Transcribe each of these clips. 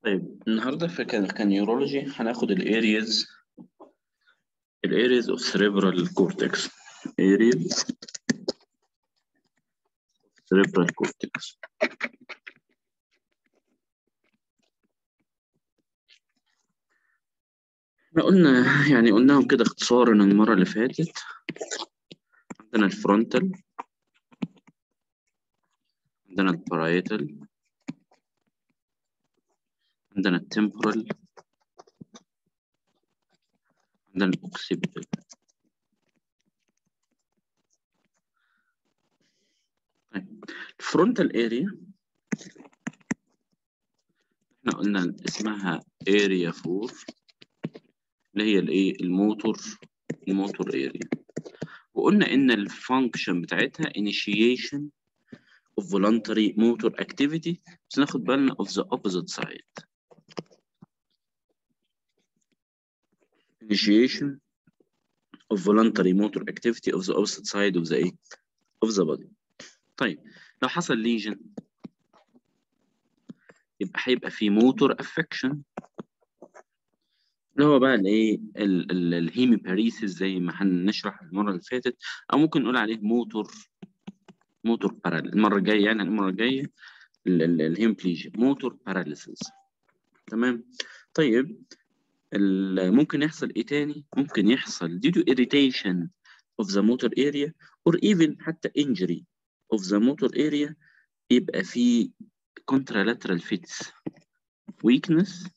طيب النهارده في كان كان نيورولوجي هناخد الارياز الارياز اوف cerebral cortex areas cerebral cortex احنا قلنا يعني قلناهم كده اختصارا المرة اللي فاتت عندنا الفرونتال عندنا البرايتال عندنا التمبورال عندنا الاوكسيبيتال طيب الفرونتال اريا احنا قلنا اسمها اريا 4 اللي هي الايه الموتور الموتور اريا وقلنا ان الفانكشن بتاعتها initiation of voluntary motor activity بس ناخد بالنا of the opposite side initiation of voluntary motor activity of the opposite side of the ايه of the body طيب لو حصل ليجن يبقى هيبقى في موتور افكشن اللي هو بقى الايه الهيميباريسيس زي ما هنشرح المره اللي فاتت او ممكن نقول عليه موتور موتور بارال المره الجايه يعني المره الجايه الهيمبليجيا موتور باراليسيس تمام طيب ممكن يحصل ايه تاني ممكن يحصل due to irritation of the motor area or even حتى injury of the motor area يبقى في contralateral fits weakness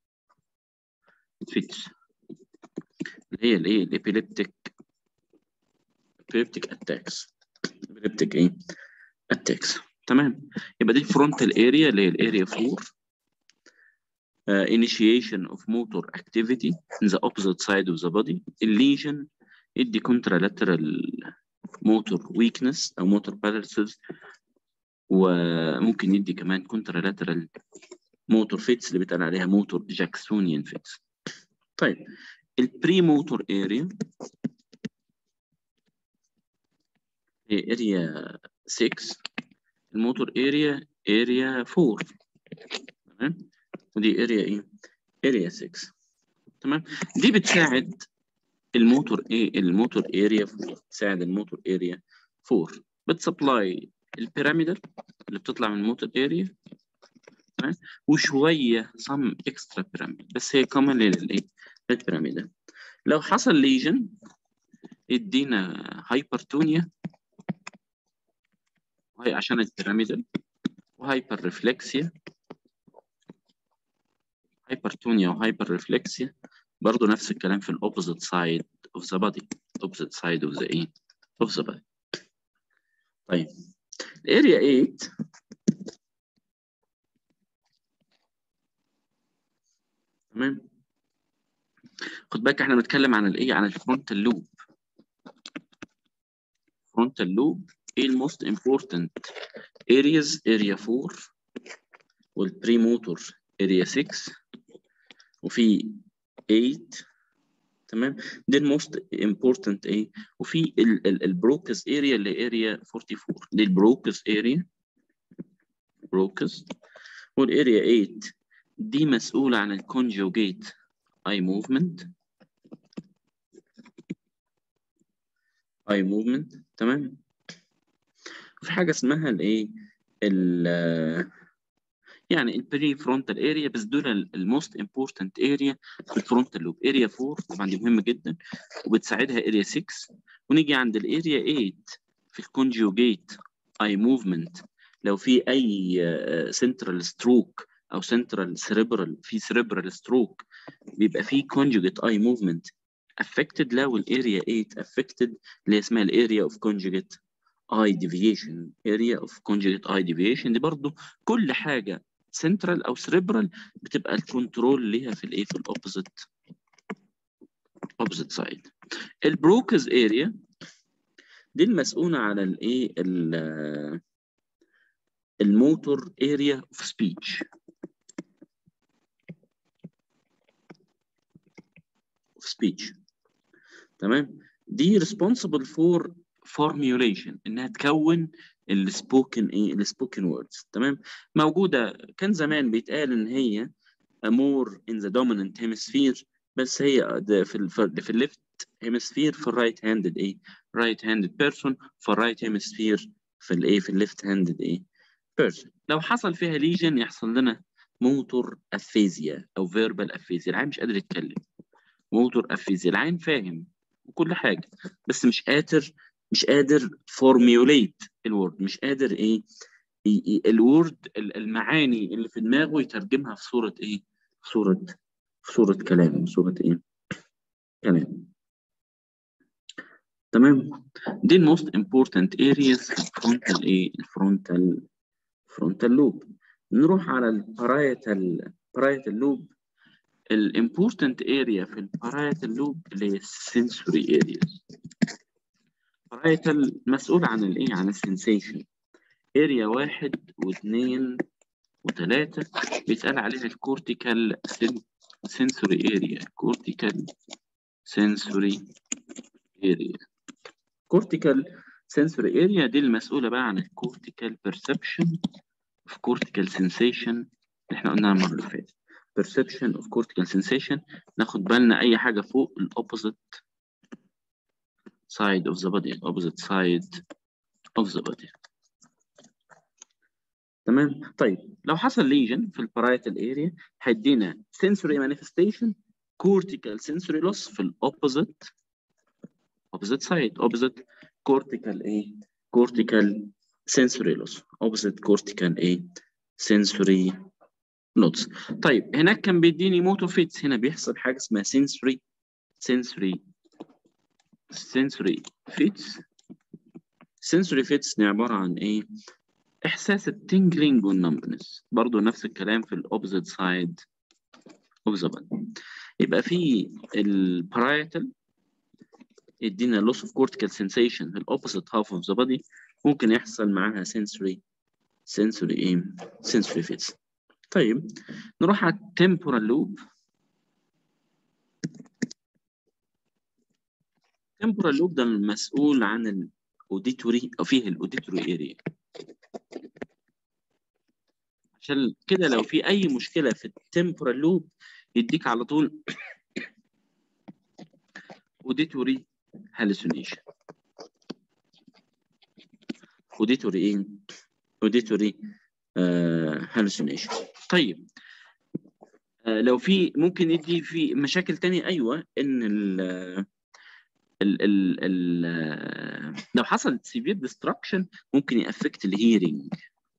fits اللي هي الايه الابيليبتيك ابيليبتيك اتاكس ابيليبتيك ايه اتاكس تمام يبقى دي الفرونتال اريا اللي هي الاريا 4 Uh, initiation of motor activity in the opposite side of the body الليجن يدي contralateral motor weakness أو motor paralysis وممكن يدي كمان contralateral motor fits اللي بيتقال عليها motor Jacksonian fits طيب البري موتور اريا هي اريا 6 الموتور اريا اريا 4 تمام ودي اريا ايه؟ اريا 6 تمام دي بتساعد الموتور ايه الموتور اريا 4 بتساعد الموتور اريا 4 بتسبلاي البيراميدال اللي بتطلع من الموتور اريا تمام وشويه صم اكسترا بيراميد بس هي كمان للايه؟ للبيراميدال لو حصل ليجن يدينا هايبرتونيا وهي عشان البيراميدال وهايبر ريفلكسيا هايبرتونيا وهايبر ريفلكسيا برضه نفس الكلام في الاوبوزيت سايد اوف ذا بادي اوبوزيت سايد اوف ذا ايه اوف ذا بادي طيب الاريا 8 تمام خد بالك احنا بنتكلم عن الايه عن الفرونتال لوب فرونتال لوب ايه الموست امبورتنت ارياز اريا 4 والبري موتور اريا 6 وفي 8 تمام دي الموست امبورتنت ايه وفي البروكس اريا اللي اريا 44 دي البروكس اريا بروكس والاريا 8 دي مسؤولة عن الكونجوجيت اي موفمنت اي موفمنت تمام في حاجة اسمها الايه ال يعني البري فرونتال اريا بس دول الموست امبورتنت اريا في الفرونتال لوب اريا 4 طبعا دي مهمه جدا وبتساعدها اريا 6 ونيجي عند الاريا 8 في الكونجوجيت اي موفمنت لو في اي سنترال ستروك او سنترال سيريبرال في سيريبرال ستروك بيبقى في كونجوجيت اي موفمنت افكتد لو الاريا 8 افكتد اللي اسمها الاريا اوف كونجوجيت اي ديفيشن اريا اوف كونجوجيت اي ديفيشن دي برضو كل حاجه سنترال او سريبرال بتبقى الكنترول ليها في الايه في الاوبوزيت اوبوزيت سايد البروكز اريا دي المسؤوله على الايه الموتور اريا اوف سبيتش اوف سبيتش تمام دي responsible for formulation انها تكون السبوكن ايه السبوكن ووردز تمام موجوده كان زمان بيتقال ان هي more in the dominant hemisphere بس هي ده في ال في الليفت هيمسفير في الرايت هاندد ايه رايت هاندد بيرسون في الرايت هيمسفير في الايه في الليفت هاندد ايه بيرسون لو حصل فيها ليجن يحصل لنا موتور افيزيا او فيربال افيزيا العين مش قادر يتكلم موتور افيزيا العين فاهم وكل حاجه بس مش قادر مش قادر فورميوليت الورد مش قادر ايه الورد المعاني اللي في دماغه يترجمها في صوره ايه في صوره في صوره كلام صوره ايه كلام تمام دي الموست امبورتنت ارياز في الفرونتال ايه الفرونتال فرونتال لوب نروح على البارايتال بارايتال لوب الامبورتنت اريا في البارايتال لوب اللي هي السنسوري ارياز بارايتال مسؤول عن الايه عن السنسيشن اريا واحد واثنين وثلاثة بيتقال عليها الكورتيكال سنسوري اريا كورتيكال سنسوري اريا كورتيكال سنسوري اريا دي المسؤولة بقى عن الكورتيكال بيرسبشن of cortical sensation اللي احنا قلناها المرة اللي فاتت perception of cortical sensation ناخد بالنا أي حاجة فوق ال opposite side of the body opposite side of the body تمام طيب لو حصل ليجن في البارايتال اريا هيدينا sensory manifestation cortical sensory loss في ال opposite opposite side opposite cortical ايه cortical sensory loss opposite cortical ايه sensory loss طيب هناك كان بيديني موتو فيتس هنا بيحصل حاجه اسمها sensory sensory sensory fits sensory fits دي عباره عن ايه احساس التنجلينج والنمبنس برضو نفس الكلام في الاوبزيت سايد اوف ذا body يبقى في البرايتال يدينا loss of cortical sensation في الاوبوزيت half of the body ممكن يحصل معاها sensory sensory ايه sensory fits طيب نروح على temporal loop temporal loop ده المسؤول عن الاوديتوري او فيه الاوديتوري اريا عشان كده لو في اي مشكله في التمبورال لوب يديك على طول اوديتوري هالوسينيشن اوديتوري ايه اوديتوري هالوسينيشن طيب آه لو في ممكن يدي في مشاكل تانية ايوه ان ال ال ال ال لو حصل سيفير ديستراكشن ممكن يأفكت الهيرنج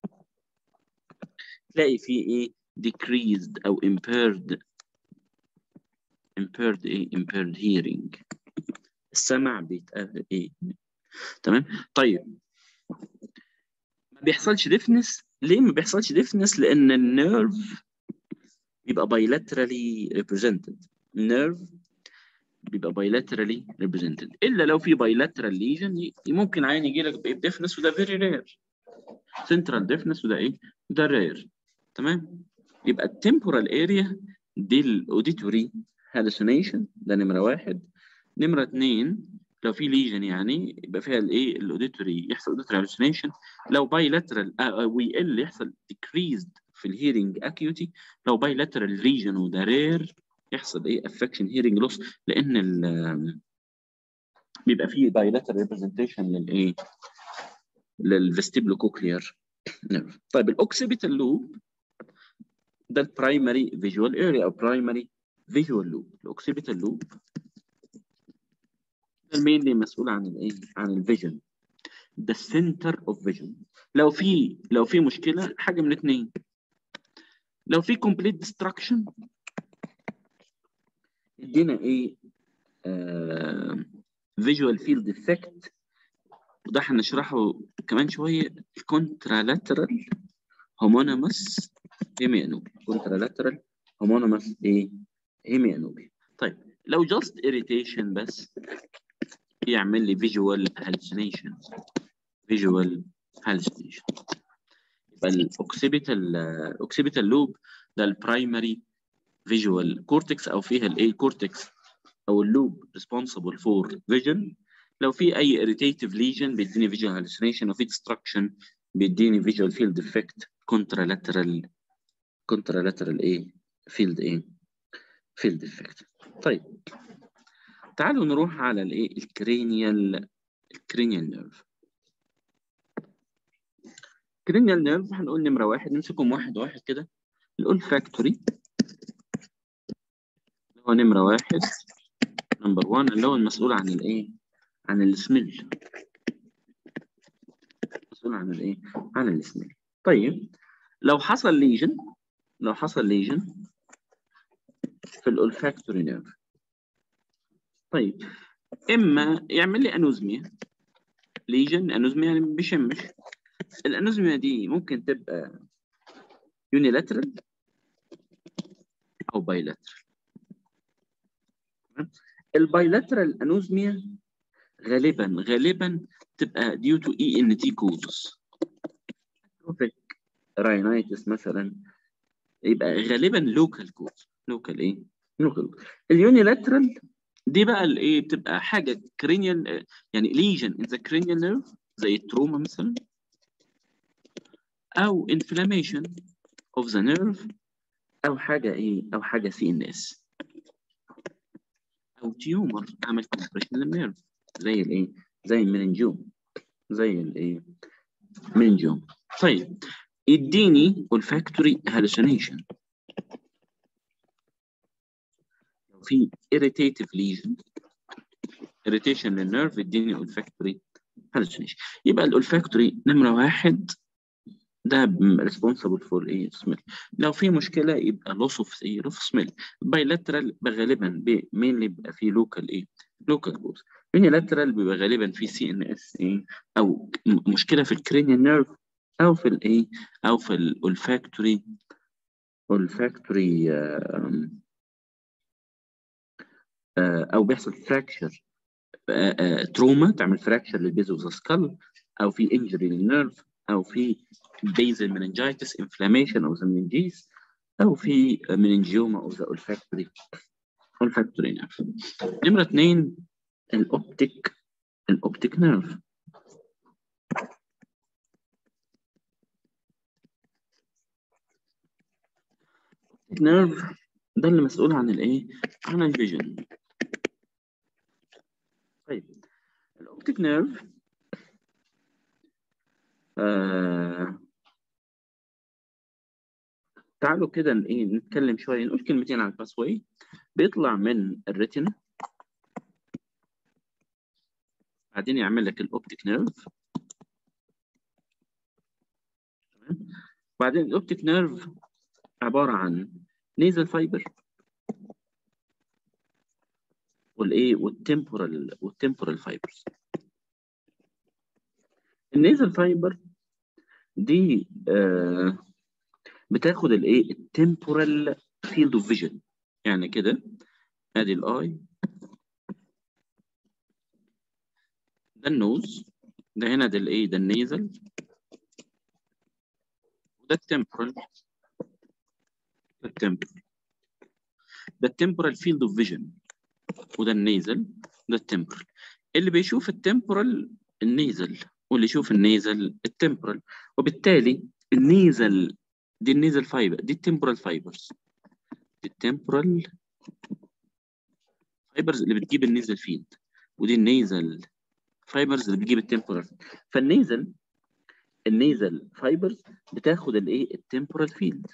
تلاقي فيه ايه decreased او impaired impaired ايه impaired hearing السمع بيتقل ايه تمام طيب ما بيحصلش ديفنس ليه ما بيحصلش ديفنس لان النيرف بيبقى bilaterally represented النيرف بيبقى bilaterally represented الا لو في bilateral lesion ممكن عين يجي لك بديفنس وده very rare central deafness وده ايه ده rare تمام يبقى التمبورال اريا دي الاوديتوري هالوسينيشن ده نمره واحد نمره اثنين لو في ليجن يعني يبقى فيها الايه الاوديتوري يحصل اوديتوري هالوسينيشن لو بايلاترال ويقل يحصل decreased في الهيرنج اكيوتي لو بايلاترال ريجن وده رير يحصل ايه افكشن هيرنج لوس لان ال بيبقى فيه بايلاترال ريبريزنتيشن للايه للفيستيبلو كوكلير نيرف طيب الاوكسيبيتال لوب ده البرايمري فيجوال اريا او برايمري فيجوال لوب الاوكسيبيتال لوب ده المين مسؤول عن الايه عن الفيجن ده السنتر اوف فيجن لو في لو في مشكله حاجه من الاثنين لو في كومبليت ديستراكشن يدينا ايه فيجوال فيلد افكت وده هنشرحه كمان شويه الكونترالاترال هومونيموس هيميانوبي كونترالاترال هومونيموس ايه هيميانوبي طيب لو جاست irritation بس يعمل لي فيجوال هالوسينيشن فيجوال هالوسينيشن يبقى الاوكسيبيتال الاوكسيبيتال لوب ده البرايمري فيجوال كورتكس او فيها الايه كورتكس او اللوب ريسبونسبل فور فيجن لو في اي irritative lesion بيديني visual hallucination وفي destruction بيديني visual field effect contralateral contralateral ايه فيلد ايه فيلد افكت طيب تعالوا نروح على الايه الكرينيال الكرينيال نيرف كرينيال نيرف هنقول نمره واحد نمسكهم واحد واحد كده الأولفاكتوري اللي هو نمرة واحد نمبر 1 اللي هو المسؤول عن الإيه؟ عن السميل مسؤول عن الإيه؟ عن السميل طيب لو حصل ليجن لو حصل ليجن في الأولفاكتوري نيرف طيب إما يعمل لي أنوزميا ليجن أنوزميا يعني بيشمش الأنوزميا دي ممكن تبقى يونيلاترال او بايلاترال البايلاترال انوزميا غالبا غالبا تبقى ديو تو اي ان تي كوزز اتروفيك راينايتس مثلا يبقى غالبا لوكال كوز لوكال ايه لوكال اليونيلاترال دي بقى الايه بتبقى حاجه كرينيال يعني ليجن ان ذا كرينيال نيرف زي التروما مثلا او انفلاميشن of the nerve أو حاجة إيه أو حاجة سي إن إس أو تيومر عمل كومبريشن للنيرف زي الإيه زي المننجوم زي الإيه مننجوم طيب اديني olfactory hallucination لو في irritative lesion irritation للنيرف اديني olfactory hallucination يبقى الolfactory نمرة واحد ده responsible for ايه smell لو في مشكله يبقى loss of ايه of smell bilateral غالبا بي mainly بيبقى فيه local ايه local cause unilateral بيبقى غالبا فيه سي ان اس ايه او مشكله في الكرينيال نيرف او في الايه او في الاولفاكتوري olfactory او بيحصل فراكشر تروما تعمل فراكشر للبيز اوف ذا سكال او في انجري للنيرف او في basal meningitis inflammation of the meninges او في meningioma of the olfactory olfactory nerve نمرة اثنين الاوبتيك الاوبتيك نيرف نيرف ده اللي مسؤول عن الايه؟ عن الفيجن طيب الاوبتيك نيرف آه تعالوا كده ايه نتكلم شويه نقول كلمتين عن الباس واي بيطلع من الريتنا بعدين يعمل لك الاوبتيك نيرف تمام بعدين الاوبتيك نيرف عباره عن نيزل فايبر والايه والتمبورال والتمبورال فايبرز النيزل فايبر دي آه بتاخد الايه التمبورال فيلد اوف فيجن يعني كده ادي الاي ده النوز ده هنا ده الايه ده النيزل وده التمبورال ده التمبورال ده التمبورال فيلد اوف فيجن وده النيزل ده التمبورال اللي بيشوف التمبورال النيزل واللي يشوف النيزل التمبورال وبالتالي النيزل دي النيزل فايبر دي التمبورال فايبرز دي التمبورال فايبرز اللي بتجيب النيزل فيلد ودي النيزل فايبرز اللي بتجيب التمبورال فالنيزل النيزل فايبرز بتاخد الايه التمبورال فيلد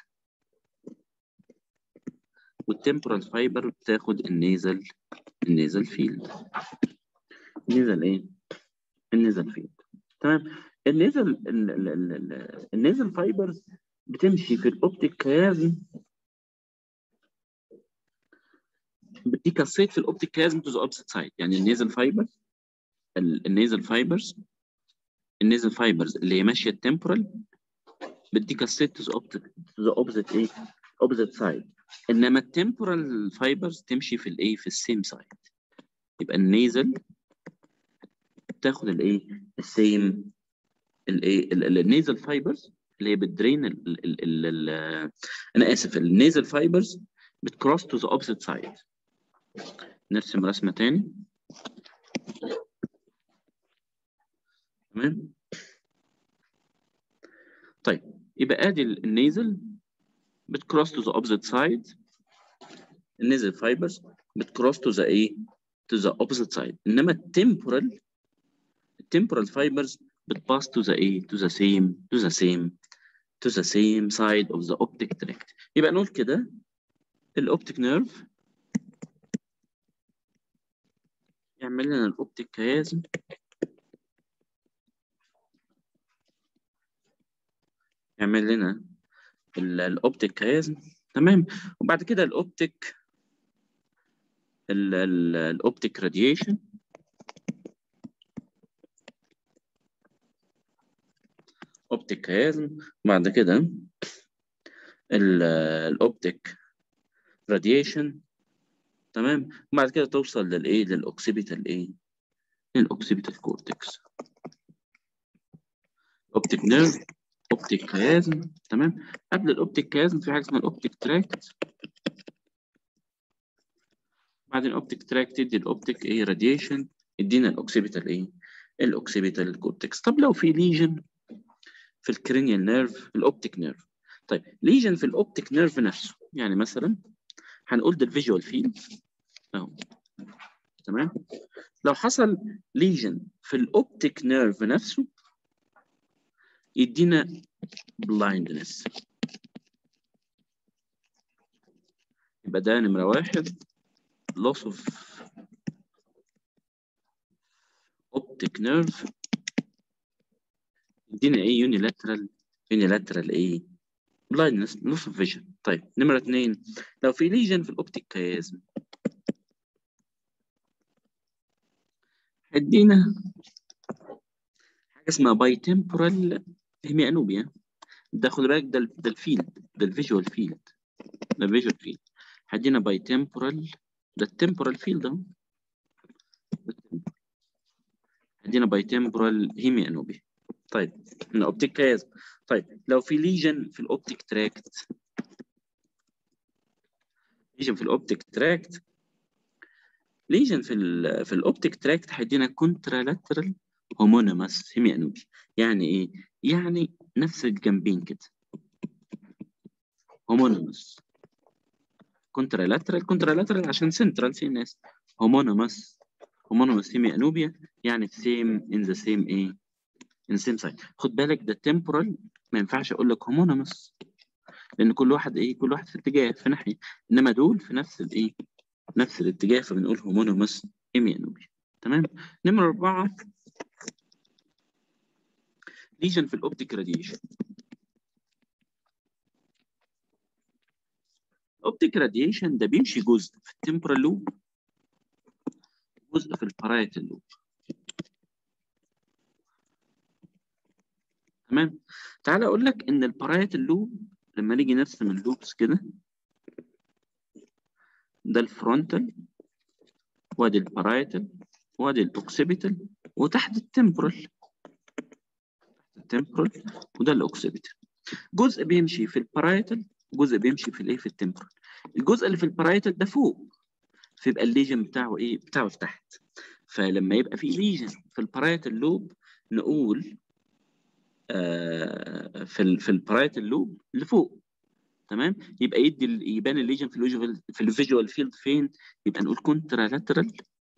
والتمبورال فايبر بتاخد النيزل النيزل فيلد النيزل ايه النيزل فيلد تمام النيزل النيزل فايبرز بتمشي في الاوبتيك كيازم بديك الصيت في الاوبتيك كيازم تو ذا اوبسيت سايد يعني النيزل فايبر النيزل فايبرز النيزل فايبرز اللي هي ماشيه التمبورال بديك الصيت تو ذا اوبسيت تو ذا اوبسيت ايه اوبسيت سايد انما التمبورال فايبرز تمشي في الايه في السيم سايد يبقى النيزل بتاخد الايه السيم الايه النيزل فايبرز اللي هي بتدرين ال ال ال ال انا اسف النيزل فايبرز بتكروس تو ذا اوبسيت سايد نرسم رسمه تاني تمام طيب يبقى ادي النيزل بتكروس تو ذا اوبسيت سايد النيزل فايبرز بتكروس تو ذا ايه to the opposite side انما التمبورال التمبورال فايبرز بتباس to the ايه to the same to the same to the same side of the optic tract يبقى نقول كده الاوبتيك نيرف يعمل لنا الاوبتيك كيازم يعمل لنا الاوبتيك كيازم تمام وبعد كده الاوبتيك الاوبتيك راديشن اوبتيك كيازم بعد كده الاوبتيك راديشن تمام وبعد كده توصل للايه للاوكسيبيتال ايه للاوكسيبيتال كورتكس اوبتيك نيرف اوبتيك كيازم تمام قبل الاوبتيك كيازم في حاجه اسمها الاوبتيك تراكت بعدين الاوبتيك تراكت تدي الاوبتيك ايه راديشن يدينا الاوكسيبيتال ايه الاوكسيبيتال كورتكس طب لو في ليجن في الكرينيال نيرف الاوبتيك نيرف طيب ليجن في الاوبتيك نيرف نفسه يعني مثلا هنقول ده الفيجوال فيلد اهو تمام لو حصل ليجن في الاوبتيك نيرف نفسه يدينا blindness يبقى ده نمرة واحد loss of optic nerve يدينا ايه unilateral unilateral ايه blindness loss of vision طيب نمرة اتنين لو في ليجن في الاوبتيك كيازم هيدينا حاجة اسمها بايتمبورال هيميانوبيا ده خد بالك ده ده الفيلد ده الفيجوال فيلد ده الفيجوال فيلد هدينا باي تمبورال ده التمبورال فيلد اهو هدينا باي تمبورال هيميانوبيا طيب من اوبتيك كياز طيب لو في ليجن في الاوبتيك تراكت ليجن في الاوبتيك تراكت ليجن في ال في الاوبتيك تراكت هيدينا كونترالاترال هومونيمس هيميانوبيا يعني ايه؟ يعني نفس الجنبين كده هومونيمس كونترالاترال كونترالاترال عشان سنترال في ناس هومونيمس هومونيمس هيميانوبيا يعني في سيم ان ذا سيم ايه؟ ان سيم سايد خد بالك ده تمبورال ما ينفعش اقول لك هومونيمس لان كل واحد ايه؟ كل واحد في اتجاه في ناحيه انما دول في نفس الايه؟ نفس الاتجاه فبنقول هومونيمس هيميانوبيا تمام؟ نمرة أربعة ليجن في الاوبتيك راديشن الاوبتيك راديشن ده بيمشي جزء في التمبرال لوب جزء في البارايتال لوب تمام تعال اقول لك ان البارايتال لوب لما نيجي نرسم اللوبس كده ده الفرونتال وادي البارايتال وادي الاوكسيبيتال وتحت التمبرال التمبرال وده الاوكسيبيتال جزء بيمشي في البارايتال جزء بيمشي في الايه في التمبرال الجزء اللي في البارايتال ده فوق فيبقى الليجن بتاعه ايه بتاعه تحت فلما يبقى في ليجن في البارايتال لوب نقول آه في ال في البارايتال لوب اللي فوق تمام يبقى يدي يبان الليجن في الفيجوال في الفيجوال فيلد فين يبقى نقول كونترالاترال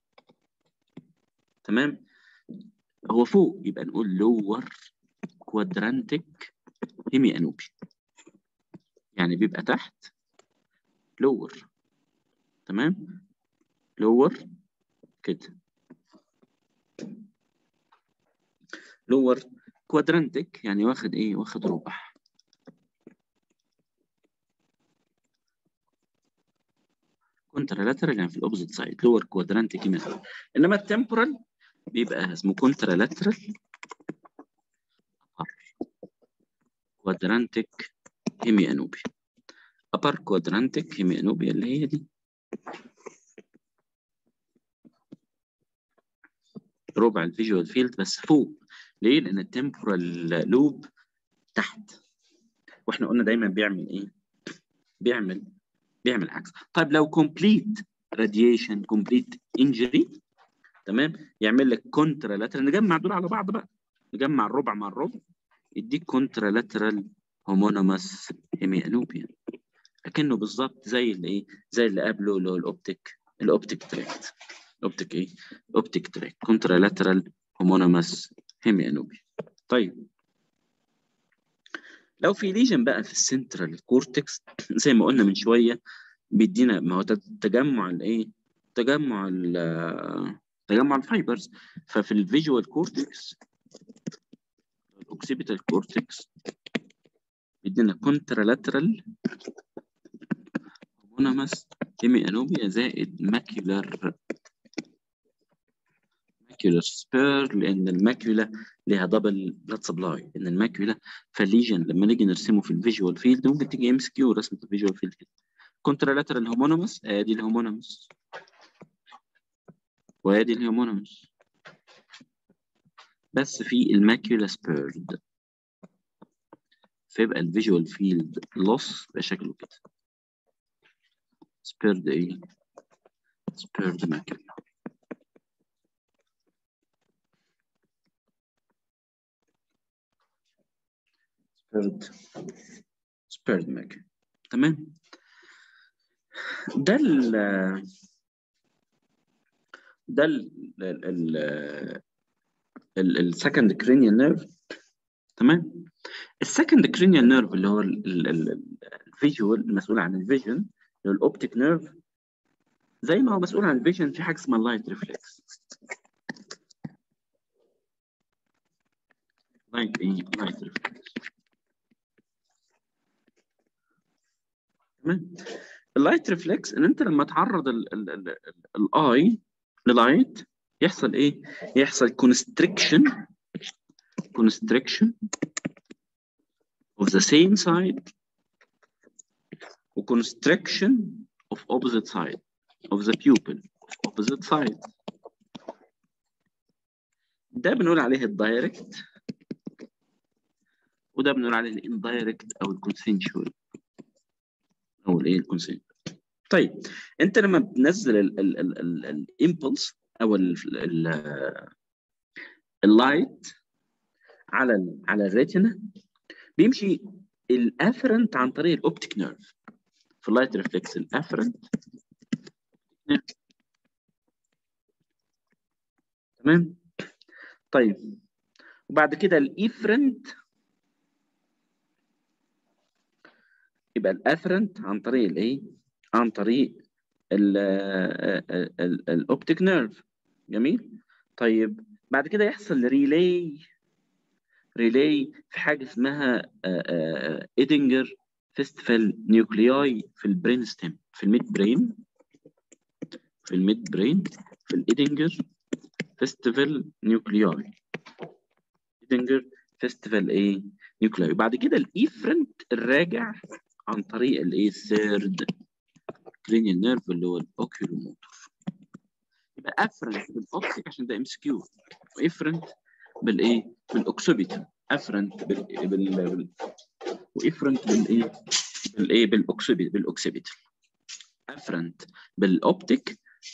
تمام هو فوق يبقى نقول لور كوادرانتيك هيمي انوبي يعني بيبقى تحت لور تمام لور كده لور كوادرانتيك يعني واخد ايه واخد ربع كونترالاترال يعني في الاوبزيت سايد لور كوادرانتيك مثلا انما التمبورال بيبقى اسمه كونترالاترال كوادرانتيك هيمي انوبيا ابر كوادرانتيك هيمي انوبيا اللي هي دي ربع الفيجوال فيلد بس فوق ليه؟ لان التمبورال لوب تحت واحنا قلنا دايما بيعمل ايه؟ بيعمل بيعمل عكس طيب لو كومبليت راديشن كومبليت انجري تمام يعمل لك كونترالاترال نجمع دول على بعض بقى نجمع الربع مع الربع يديك كونترالاترال هومونيمس هيميانوبيا اكنه بالظبط زي اللي ايه زي اللي قبله اللي هو الاوبتيك الاوبتيك تراكت اوبتيك ايه اوبتيك تراك كونترالاترال هومونيمس هيميانوبي طيب لو في ليجن بقى في السنترال كورتكس زي ما قلنا من شويه بيدينا ما هو تجمع الايه تجمع ال تجمع الفايبرز ففي الفيجوال كورتكس الاوكسيبيتال كورتكس بيدينا كونترالاترال هومونيمس هيمي انوبيا زائد ماكيولار ماكيولار سبير لان الماكيولا ليها دبل بلاد سبلاي ان الماكيولا فالليجن لما نيجي نرسمه في الفيجوال فيلد ممكن تيجي ام اس كيو رسمه الفيجوال فيلد كده كونترالاترال هومونيمس ادي الهومونيمس وادي الهومونيمس بس في الماكيولا سبيرد فيبقى الفيجوال فيلد لوس يبقى شكله كده سبيرد ايه سبيرد ماكيولا سبيرد سبيرد ماكيولا تمام ده ال ده ال السكند كرينيال نيرف تمام السكند كرينيال نيرف اللي هو الفيجوال المسؤول عن الفيجن اللي هو الاوبتيك نيرف زي ما هو مسؤول عن الفيجن في حاجه اسمها اللايت ريفلكس لايت ايه لايت ريفلكس تمام اللايت ريفلكس ان انت لما تعرض الاي للايت يحصل ايه يحصل constriction constriction of the same side و constriction of opposite side of the pupil of opposite side ده بنقول عليه الدايركت وده بنقول عليه الاندايركت او الكونسنشوال او الايه الكونسنشوال طيب انت لما بتنزل الامبلس او اللايت على ال على الريتنا بيمشي الافرنت عن طريق الاوبتيك نيرف في اللايت ريفلكس الافرنت تمام طيب وبعد كده الايفرنت يبقى الافرنت عن طريق الايه عن طريق الاوبتيك نيرف جميل طيب بعد كده يحصل ريلاي ريلاي في حاجه اسمها ايدنجر فيستيفال نيوكلياي في البرين ستيم في الميد برين في الميد برين في الايدنجر فيستيفال نيوكلياي ايدنجر فيستيفال ايه نيوكلياي بعد كده الايفرنت الراجع عن طريق الايه الثيرد كرينيال نيرف اللي هو الاوكيولوموتور يبقى افرنت بالاوبتيك عشان ده ام اس كيو وافرنت بالايه بالاوكسوبيتال افرنت بال بال, بال... وافرنت بالايه بالايه بالاوكسوبيتال بالاوكسوبيتال افرنت بالاوبتيك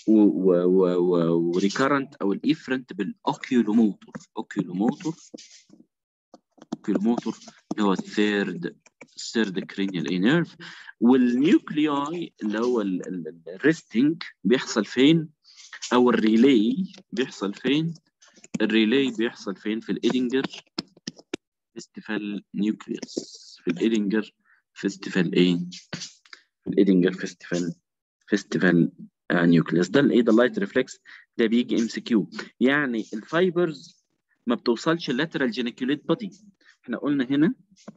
وريكارنت او الافرنت بالاوكيولوموتور اوكيولوموتور اوكيولوموتور اللي هو الثيرد الثيرد كرينيال اي نيرف والنيوكلياي اللي هو الريستنج بيحصل فين او الريلاي بيحصل فين الريلاي بيحصل فين في الايدنجر فيستيفال نيوكليوس في الايدنجر فيستيفال ايه في الايدنجر فيستيفال فيستيفال نيوكليوس ده الايه ده اللايت ريفلكس ده بيجي ام سي كيو يعني الفايبرز ما بتوصلش اللاترال جينيكوليت بادي احنا قلنا هنا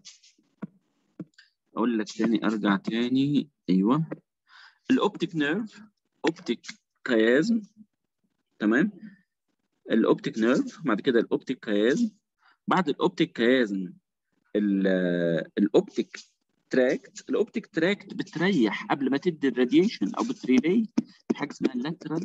اقول لك تاني ارجع تاني ايوه الاوبتيك نيرف اوبتيك كيازم تمام الاوبتيك نيرف بعد كده الاوبتيك كيازم بعد الاوبتيك كيازم الاوبتيك تراكت الاوبتيك تراكت بتريح قبل ما تدي الراديشن او بتريلي حاجه اسمها اللاترال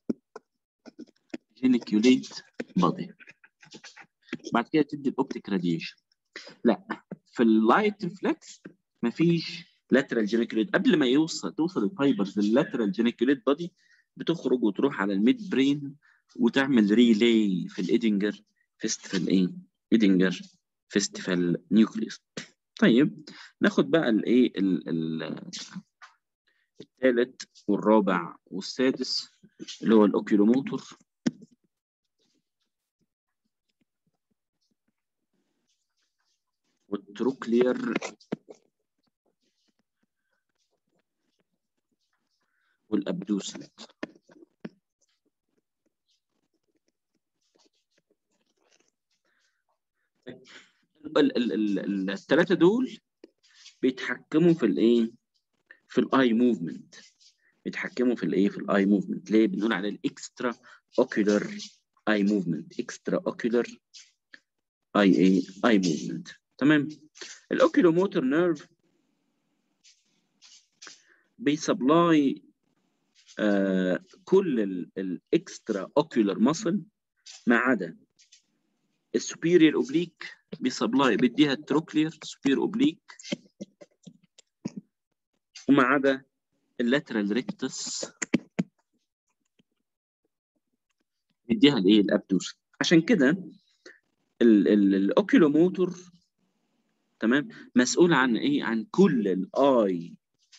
جينيكوليت بادي بعد كده تدي الاوبتيك راديشن لا في اللايت ريفلكس مفيش لاترال جينيكوليت قبل ما يوصل توصل الفايبرز لللاترال جينيكوليت بادي بتخرج وتروح على الميد برين وتعمل ريلاي في الايدنجر فيستيفال ايه؟ ايدنجر فيستيفال نيوكليوس طيب ناخد بقى الايه الثالث والرابع والسادس اللي هو الاوكيلوموتور والتروكلير والابدوسنت الثلاثه دول بيتحكموا في الايه في الاي موفمنت بيتحكموا في الايه في الاي موفمنت ليه بنقول عليه الاكسترا اوكيولار اي موفمنت اكسترا اوكيولار اي اي اي موفمنت تمام الاوكيلوموتور نيرف بيسبلاي آه كل الاكسترا اوكيولار ماسل ما عدا السوبيريور اوبليك بيسبلاي بيديها التروكلير سوبير اوبليك وما عدا اللاترال ريكتس بيديها الايه الابدوس عشان كده الاوكيلوموتور تمام مسؤول عن ايه عن كل الاي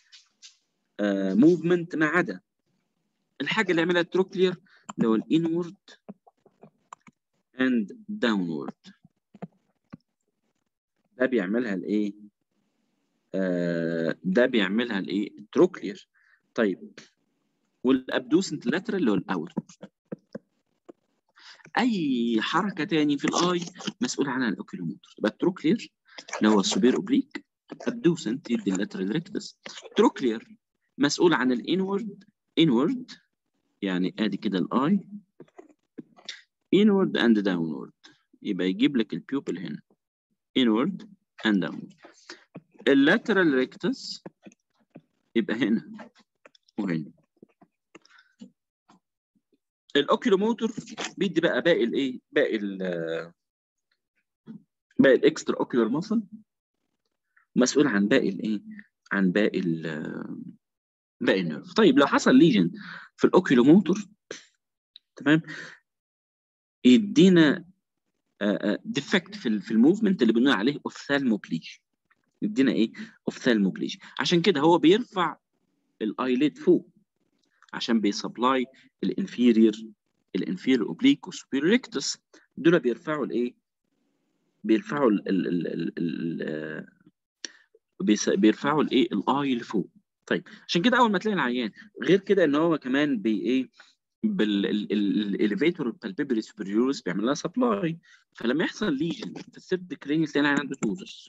موفمنت ما عدا الحاجه اللي يعملها التروكلير اللي هو الانورد اند داونورد ده بيعملها الايه آه ده بيعملها الايه التروكلير طيب والابدوسنت لاترال اللي هو الاوتورد اي حركه تاني في الاي مسؤول عنها الاوكيلوموتور يبقى التروكلير اللي هو السوبير اوبليك ابدوسنت يدي اللاترال ريكتس تروكلير مسؤول عن الانورد انورد يعني ادي كده الاي inward and downward يبقى يجيب لك البيوبل هنا inward and downward اللاترال ريكتس يبقى هنا وهنا الاوكيلوموتور بيدي بقى باقي الايه باقي ال باقي الاكسترا اوكيولار ماسل مسؤول عن باقي الايه عن باقي ال باقي النيرف طيب لو حصل ليجن في الاوكيلوموتور تمام يدينا ديفكت في في الموفمنت اللي بنقول عليه اوفثالموبليج يدينا ايه اوفثالموبليج عشان كده هو بيرفع الايليد فوق عشان بيسبلاي الانفيرير الانفيرير اوبليك والسوبيريور ريكتس دول بيرفعوا الايه بيرفعوا ال ال ال ال ال بيرفعوا الايه الاي لفوق طيب عشان كده اول ما تلاقي العيان غير كده ان هو كمان بي ايه بالاليفيتور بالبيبري سوبريورس بيعمل لها سبلاي فلما يحصل ليجن في السيرد كريني تلاقي العيان عنده توزس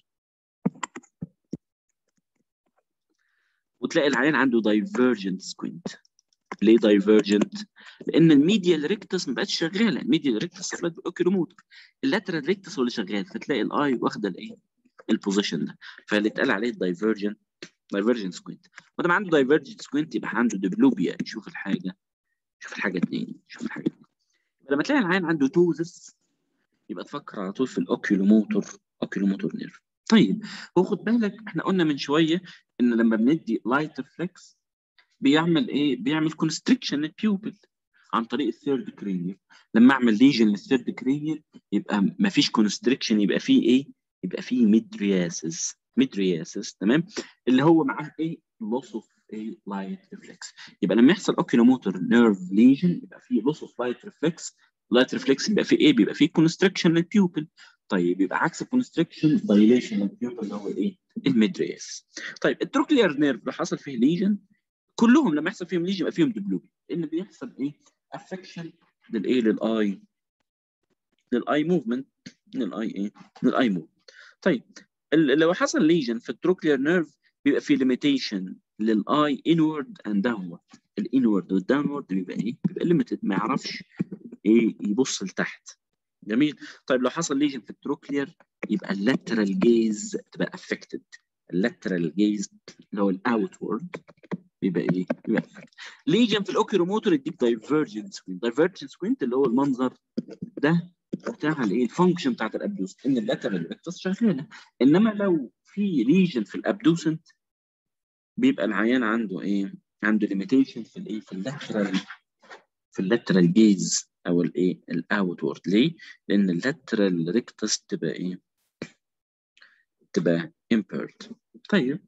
وتلاقي العيان عنده دايفرجنت سكوينت ليه دايفرجنت؟ لان الميديال ريكتس ما بقتش شغاله الميديال ريكتس شغال بالاوكيلوموتر اللاترال ريكتس هو اللي شغال فتلاقي الاي واخده الايه؟ البوزيشن ده فاللي اتقال عليه دايفرجنت دايفرجنت سكوينت ما دام عنده دايفرجنت سكوينت يبقى عنده ديبلوبيا يشوف الحاجه شوف الحاجه اتنين شوف الحاجه اتنين لما تلاقي العين عنده توزس يبقى تفكر على طول في الاوكيلوموتور اوكيلوموتور نيرف طيب هو خد بالك احنا قلنا من شويه ان لما بندي لايت ريفلكس بيعمل ايه؟ بيعمل كونستريكشن للبيوبل عن طريق الثيرد كرينيال لما اعمل ليجن للثيرد كرينيال يبقى ما فيش كونستريكشن يبقى فيه ايه؟ يبقى فيه ميدرياسس ميدرياسس تمام اللي هو معاه ايه؟ لوس اوف ايه لايت ريفلكس يبقى لما يحصل اوكيلوموتور نيرف ليجن يبقى فيه لوس اوف لايت ريفلكس لايت ريفلكس يبقى فيه ايه؟ بيبقى فيه كونستريكشن للبيوبل طيب يبقى عكس الكونستريكشن دايليشن للبيوبل اللي هو ايه؟ الميدرياس طيب التروكلير نيرف لو حصل فيه ليجن كلهم لما يحصل فيهم ليجن يبقى فيهم ديبلوبي لان بيحصل ايه؟ افكشن للايه؟ للاي للاي موفمنت للاي ايه؟ للاي موفمنت طيب لو حصل ليجن في التروكلير نيرف بيبقى في ليميتيشن للاي انورد اند داونورد الانورد والداونورد بيبقى ايه؟ بيبقى ليميتد ما يعرفش ايه يبص لتحت جميل طيب لو حصل ليجن في التروكلير يبقى اللاترال جيز تبقى افكتد اللاترال جيز اللي هو الاوتورد يبقى ايه؟ يبقى ليجن في الاوكيروموتور يديك دايفرجنت سكوينت دايفرجنت سكوينت اللي هو المنظر ده بتاع الايه؟ الفانكشن بتاعت الابدوس ان اللاترال ريكتس شغاله انما لو في ليجن في الابدوسنت بيبقى العيان عنده ايه؟ عنده ليميتيشن في الايه؟ في اللاترال في اللاترال جيز او الايه؟ الاوتورد ليه؟ لان اللاترال ريكتس تبقى ايه؟ تبقى impaired طيب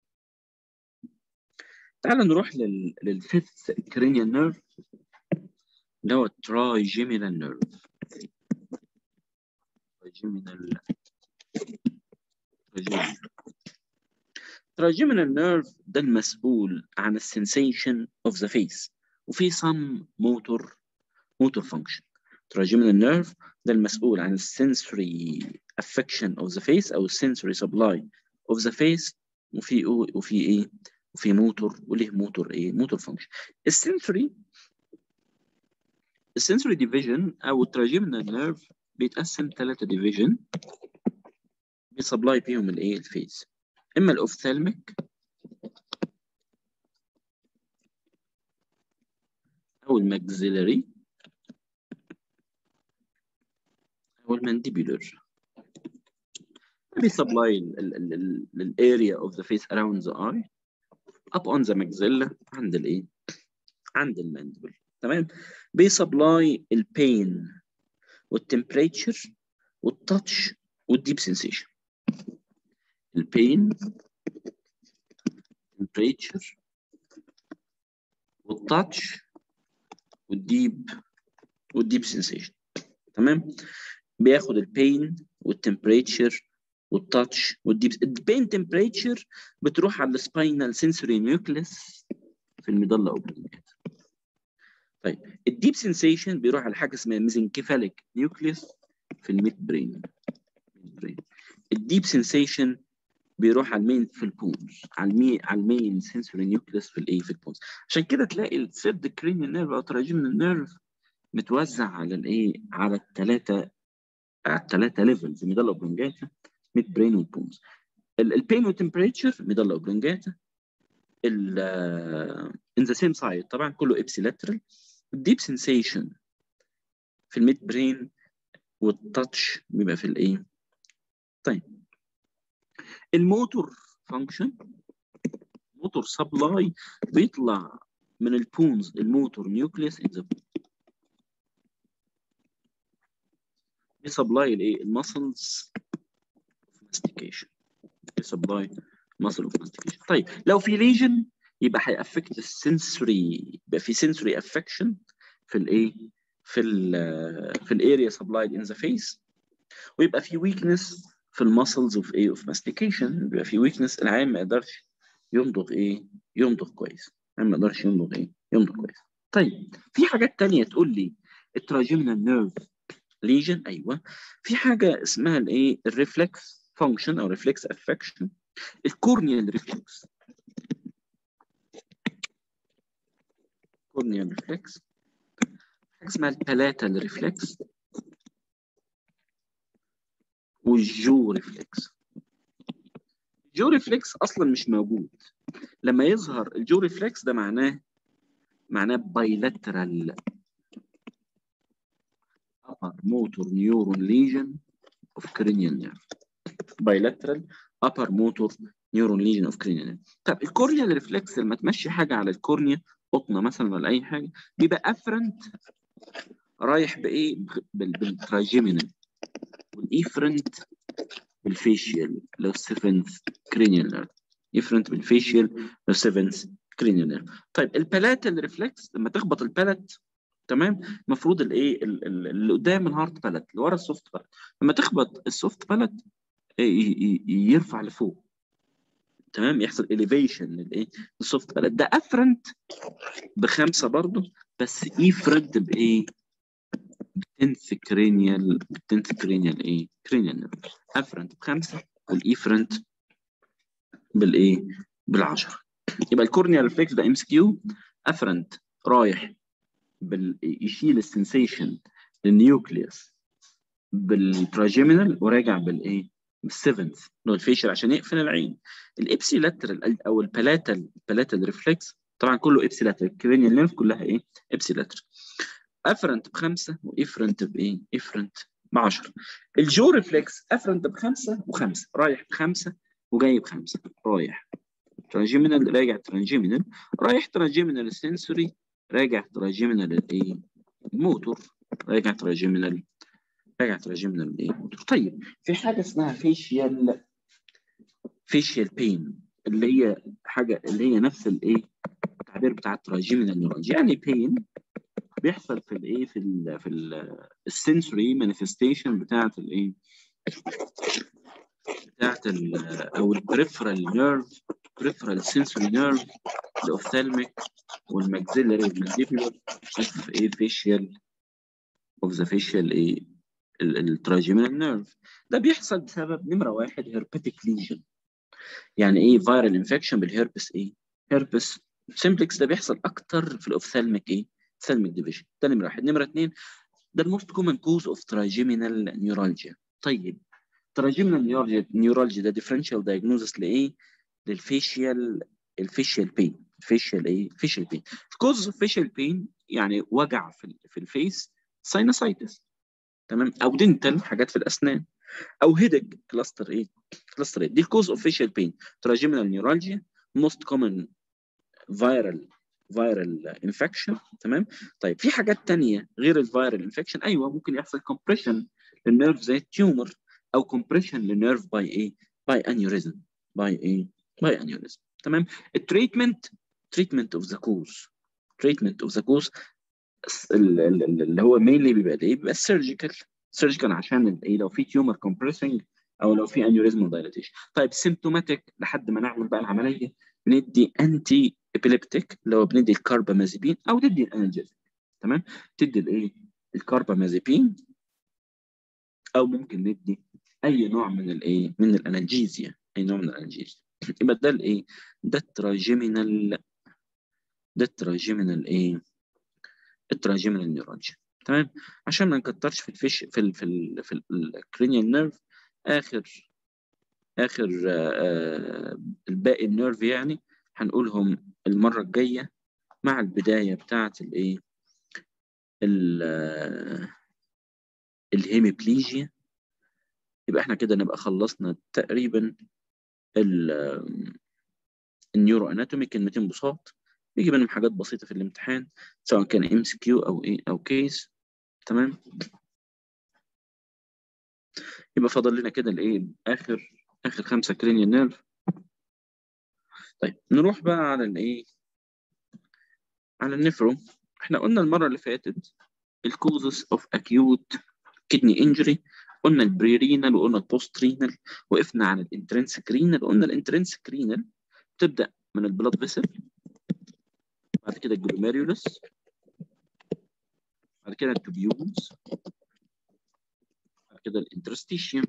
تعال نروح لل للفيفث cranial nerve اللي هو trigeminal nerve trigeminal trigeminal trigeminal nerve ده المسؤول عن السensation of the face وفي some motor motor function trigeminal nerve ده المسؤول عن السنسوري affection of the face او السنسوري supply of the face وفي وفي ايه وفي موتور وليه موتور ايه موتور فانكشن السنسوري السنسوري ديفيجن او التراجيمنال نيرف بيتقسم ثلاثة ديفيجن بيسبلاي بيهم الايه الفيس اما الاوفثالميك او الماكسيلري او المانديبولر بيسبلاي الاريا اوف ذا فيس around the eye up on the maxilla عند الايه عند الماندبل تمام بيسبلاي البين والتمبريتشر والتاتش والديب سensation البين temperature والتاتش والديب والديب سensation تمام بياخد البين والتمبريتشر والتاتش والديب البين تمبريتشر بتروح على السباينال سنسوري نيوكليس في الميدالا اوبلونجاتا طيب الديب سنسيشن بيروح على حاجه اسمها ميزنكيفاليك نيوكليس في الميد برين الديب سنسيشن بيروح على المين في البونز على المين على المين سنسوري نيوكليس في الايه في البونز عشان كده تلاقي الثيرد كرينيال نيرف او تراجيمنال نيرف متوزع على الايه على الثلاثه على الثلاثه ليفلز ميدالا اوبلونجاتا ميد برين والبونز البين والتمبريتشر ميدالا اوبلونجاتا ال ان ذا سيم سايد طبعا كله ابسيلاترال الديب سنسيشن في الميد برين والتاتش بيبقى في الايه طيب الموتور فانكشن موتور سبلاي بيطلع من البونز الموتور نيوكليس ان ذا بيسبلاي الايه المسلز ماستيكيشن بيسبلاي مسل اوف ماستيكيشن طيب لو في ليجن يبقى هيأفكت السنسوري يبقى في سنسوري افكشن في الايه في ال في الاريا سبلايد ان ذا فيس ويبقى في ويكنس في المسلز اوف ايه اوف ماستيكيشن بيبقى في ويكنس العين ما يقدرش يمضغ ايه يمضغ كويس العين ما يقدرش يمضغ ايه يمضغ كويس طيب في حاجات تانية تقول لي التراجيمنال نيرف ليجن ايوه في حاجه اسمها الايه الريفلكس فانكشن او ريفلكس افكشن الكورنيال ريفلكس كورنيال ريفلكس حاجه اسمها البالاتال ريفلكس والجو ريفلكس الجو ريفلكس اصلا مش موجود لما يظهر الجو ريفلكس ده معناه معناه بايلاترال upper motor neuron lesion of cranial nerve bilateral upper motor neuron lesion of cranial nerve طب الكورنيال ريفلكس لما تمشي حاجه على الكورنيا قطنه مثلا ولا اي حاجه بيبقى افرنت رايح بايه بالتراجيمينال والايفرنت بالفيشيال لو سيفنث cranial nerve افرنت بالفيشيال لو سيفنث cranial nerve طيب البالاتال ريفلكس لما تخبط البالات تمام المفروض الايه اللي قدام الهارد بالات اللي ورا السوفت بالات لما تخبط السوفت بالات يرفع لفوق تمام يحصل اليفيشن للايه السوفت بالات ده افرنت بخمسه برضه بس ايفرنت بايه بتنث كرينيال بتنث كرينيال ايه كرينيال افرنت بخمسه والايفرنت بالايه بالعشره يبقى الكورنيال ريفلكس ده ام اس كيو افرنت رايح بال... يشيل السنسيشن للنيوكليوس بالتراجيمينال وراجع بالايه؟ بالسيفنث اللي هو الفيشل عشان يقفل العين الابسي لاترال او البالاتال البالاتال ريفلكس طبعا كله ابسي لاترال الكرينيال نيرف كلها ايه؟ ابسي لاترال افرنت بخمسه وافرنت بايه؟ افرنت ب 10 الجو ريفلكس افرنت بخمسه وخمسه رايح بخمسه وجاي بخمسه رايح ترانجيمينال راجع ترانجيمينال رايح ترانجيمينال سنسوري راجع تراجمنا للايه؟ الموتور راجع تراجمنا راجع تراجمنا للايه؟ الموتور طيب في حاجه اسمها فيشيال فيشيال بين اللي هي حاجه اللي هي نفس الايه التعبير بتاع التراجيمينال نيورولوجي يعني بين بيحصل في الايه في ال في السنسوري مانيفستيشن بتاعت الايه بتاعت ال او البريفرال نيرف بريفرال سنسوري نيرف الاوفثالميك والماكسيلري والمانديبولار اوف ايه فيشيال اوف ذا فيشيال ايه التراجيمينال نيرف ده بيحصل بسبب نمره واحد هيربيتيك ليجن يعني ايه فيرال انفكشن بالهيربس ايه هيربس سيمبلكس ده بيحصل اكتر في الاوفثالميك ايه اوفثالميك ديفيجن ده نمره واحد نمره اثنين ده الموست كومن كوز اوف تراجيمينال نيورالجيا طيب تراجيمينال نيورالجيا نيورالجيا ده ديفرنشال دايجنوزس لايه للفيشيال الفيشيال بين الفيشيال ايه فيشيال بين كوز اوف فيشيال بين يعني وجع في في الفيس ساينوسايتس تمام او دنتال حاجات في الاسنان او هيدك كلاستر ايه كلاستر ايه دي الكوز اوف فيشيال بين تراجيمينال نيورالجيا موست كومن فيرال فيرال انفكشن تمام طيب في حاجات تانية غير الفيرال انفكشن ايوه ممكن يحصل كومبريشن للنيرف زي التيومر او كومبريشن للنيرف باي ايه باي انيوريزم باي ايه باي انيوريزم تمام التريتمنت تريتمنت اوف ذا كوز تريتمنت اوف ذا كوز اللي هو مينلي بيبقى ايه بيبقى السيرجيكال سيرجيكال عشان الايه لو في تيومر كومبريسنج او لو في انيوريزم دايلاتيشن طيب سيمتوماتيك لحد ما نعمل بقى العمليه بندي انتي ابيليبتيك اللي هو بندي الكاربامازيبين او ندي الانالجيزيك تمام تدي الايه الكاربامازيبين او ممكن ندي اي نوع من الايه من الانالجيزيا اي نوع من الانالجيزيا يبقى ده الايه ده التراجيمينال ده التراجيمينال ايه التراجيمينال نيورولوجيا تمام عشان ما نكترش في الفيش في ال في ال في الكرينيال نيرف اخر اخر آه الباقي النيرف يعني هنقولهم المره الجايه مع البدايه بتاعه الايه الهيميبليجيا يبقى احنا كده نبقى خلصنا تقريبا النيورو اناتومي كلمتين بساط بيجي منهم حاجات بسيطه في الامتحان سواء كان ام سي كيو او ايه او كيس تمام يبقى فاضل لنا كده الايه اخر اخر خمسه كرينيال نيرف طيب نروح بقى على الايه على النفرو احنا قلنا المره اللي فاتت الكوزس اوف اكيوت كدني انجري قلنا البريرينال وقلنا البوست رينال وقفنا على الانترنسك رينال قلنا الانترنسك رينال تبدا من البلاد فيسل بعد كده الجلوميريولس بعد كده التوبيولز بعد كده الانترستيشيوم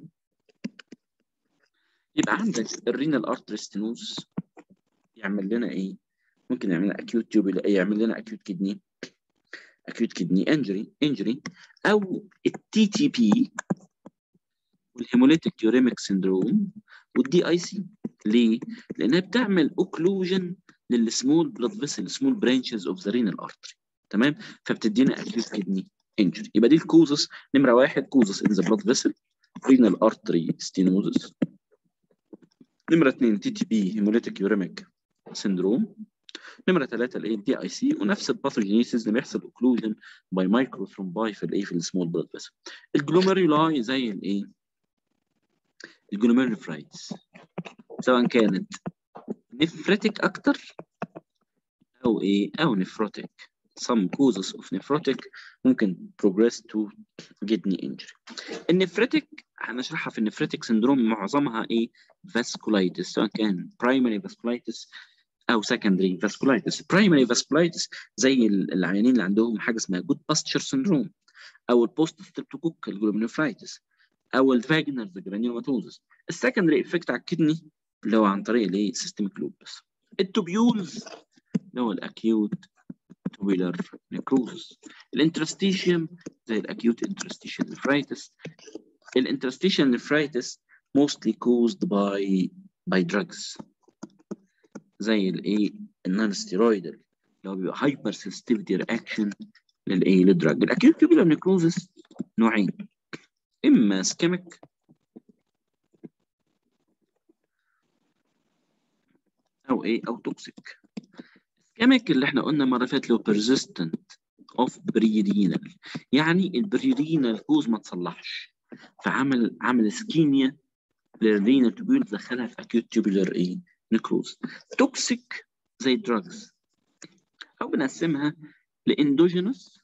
يبقى عندك الرينال ارتري ستينوز يعمل لنا ايه؟ ممكن يعمل لنا اكيوت تيوبل يعمل لنا اكيوت كدني اكيوت كدني انجري انجري او التي تي بي والهيموليتيك يوريميك سيندروم والدي اي سي ليه؟ لانها بتعمل اوكلوجن للسمول بلاد فيسل سمول برانشز اوف ذا رينال ارتري تمام؟ فبتدينا اكيوت كدني انجري يبقى دي الكوزس نمره واحد كوزس ان ذا بلاد فيسل رينال ارتري ستينوزس نمره اثنين تي تي بي هيموليتيك يوريميك سيندروم نمره ثلاثه الايه دي اي سي ونفس الباثوجينيسيس اللي بيحصل اوكلوجن باي مايكرو ثرومباي في الايه في السمول بلاد فيسل الجلوميرولاي زي الايه الجلوميرولفرايتس سواء كانت نفرتك اكتر او ايه او نفروتك some causes of nephrotic ممكن progress to kidney injury النفرتك هنشرحها في النفرتك سندروم معظمها ايه vasculitis سواء كان primary vasculitis او secondary vasculitis primary vasculitis زي العيانين اللي عندهم حاجه اسمها good posture syndrome او البوست ستريبتوكوكال glomerulitis او الفاجنال جرانيوماتوزس السكندري افكت على الكدني اللي هو عن طريق الايه سيستميك لوبس التوبيولز اللي هو الاكيوت توبيلر نيكروزس الانترستيشيوم زي الاكيوت انترستيشيال نفرايتس الانترستيشيال نفرايتس mostly caused by by drugs زي الايه النون ستيرويدال اللي هو بيبقى هايبر سنسيتيفيتي رياكشن للايه للدراج الاكيوت توبيلر نيكروزس نوعين اما سكيميك او ايه او توكسيك سكيميك اللي احنا قلنا مره فاتت له persistent اوف بريرينال يعني البريرينال كوز ما تصلحش فعمل عمل اسكيميا للرينال تubule تدخلها في acute tubular ايه نكروز توكسيك زي الدراجز او بنقسمها لاندوجينوس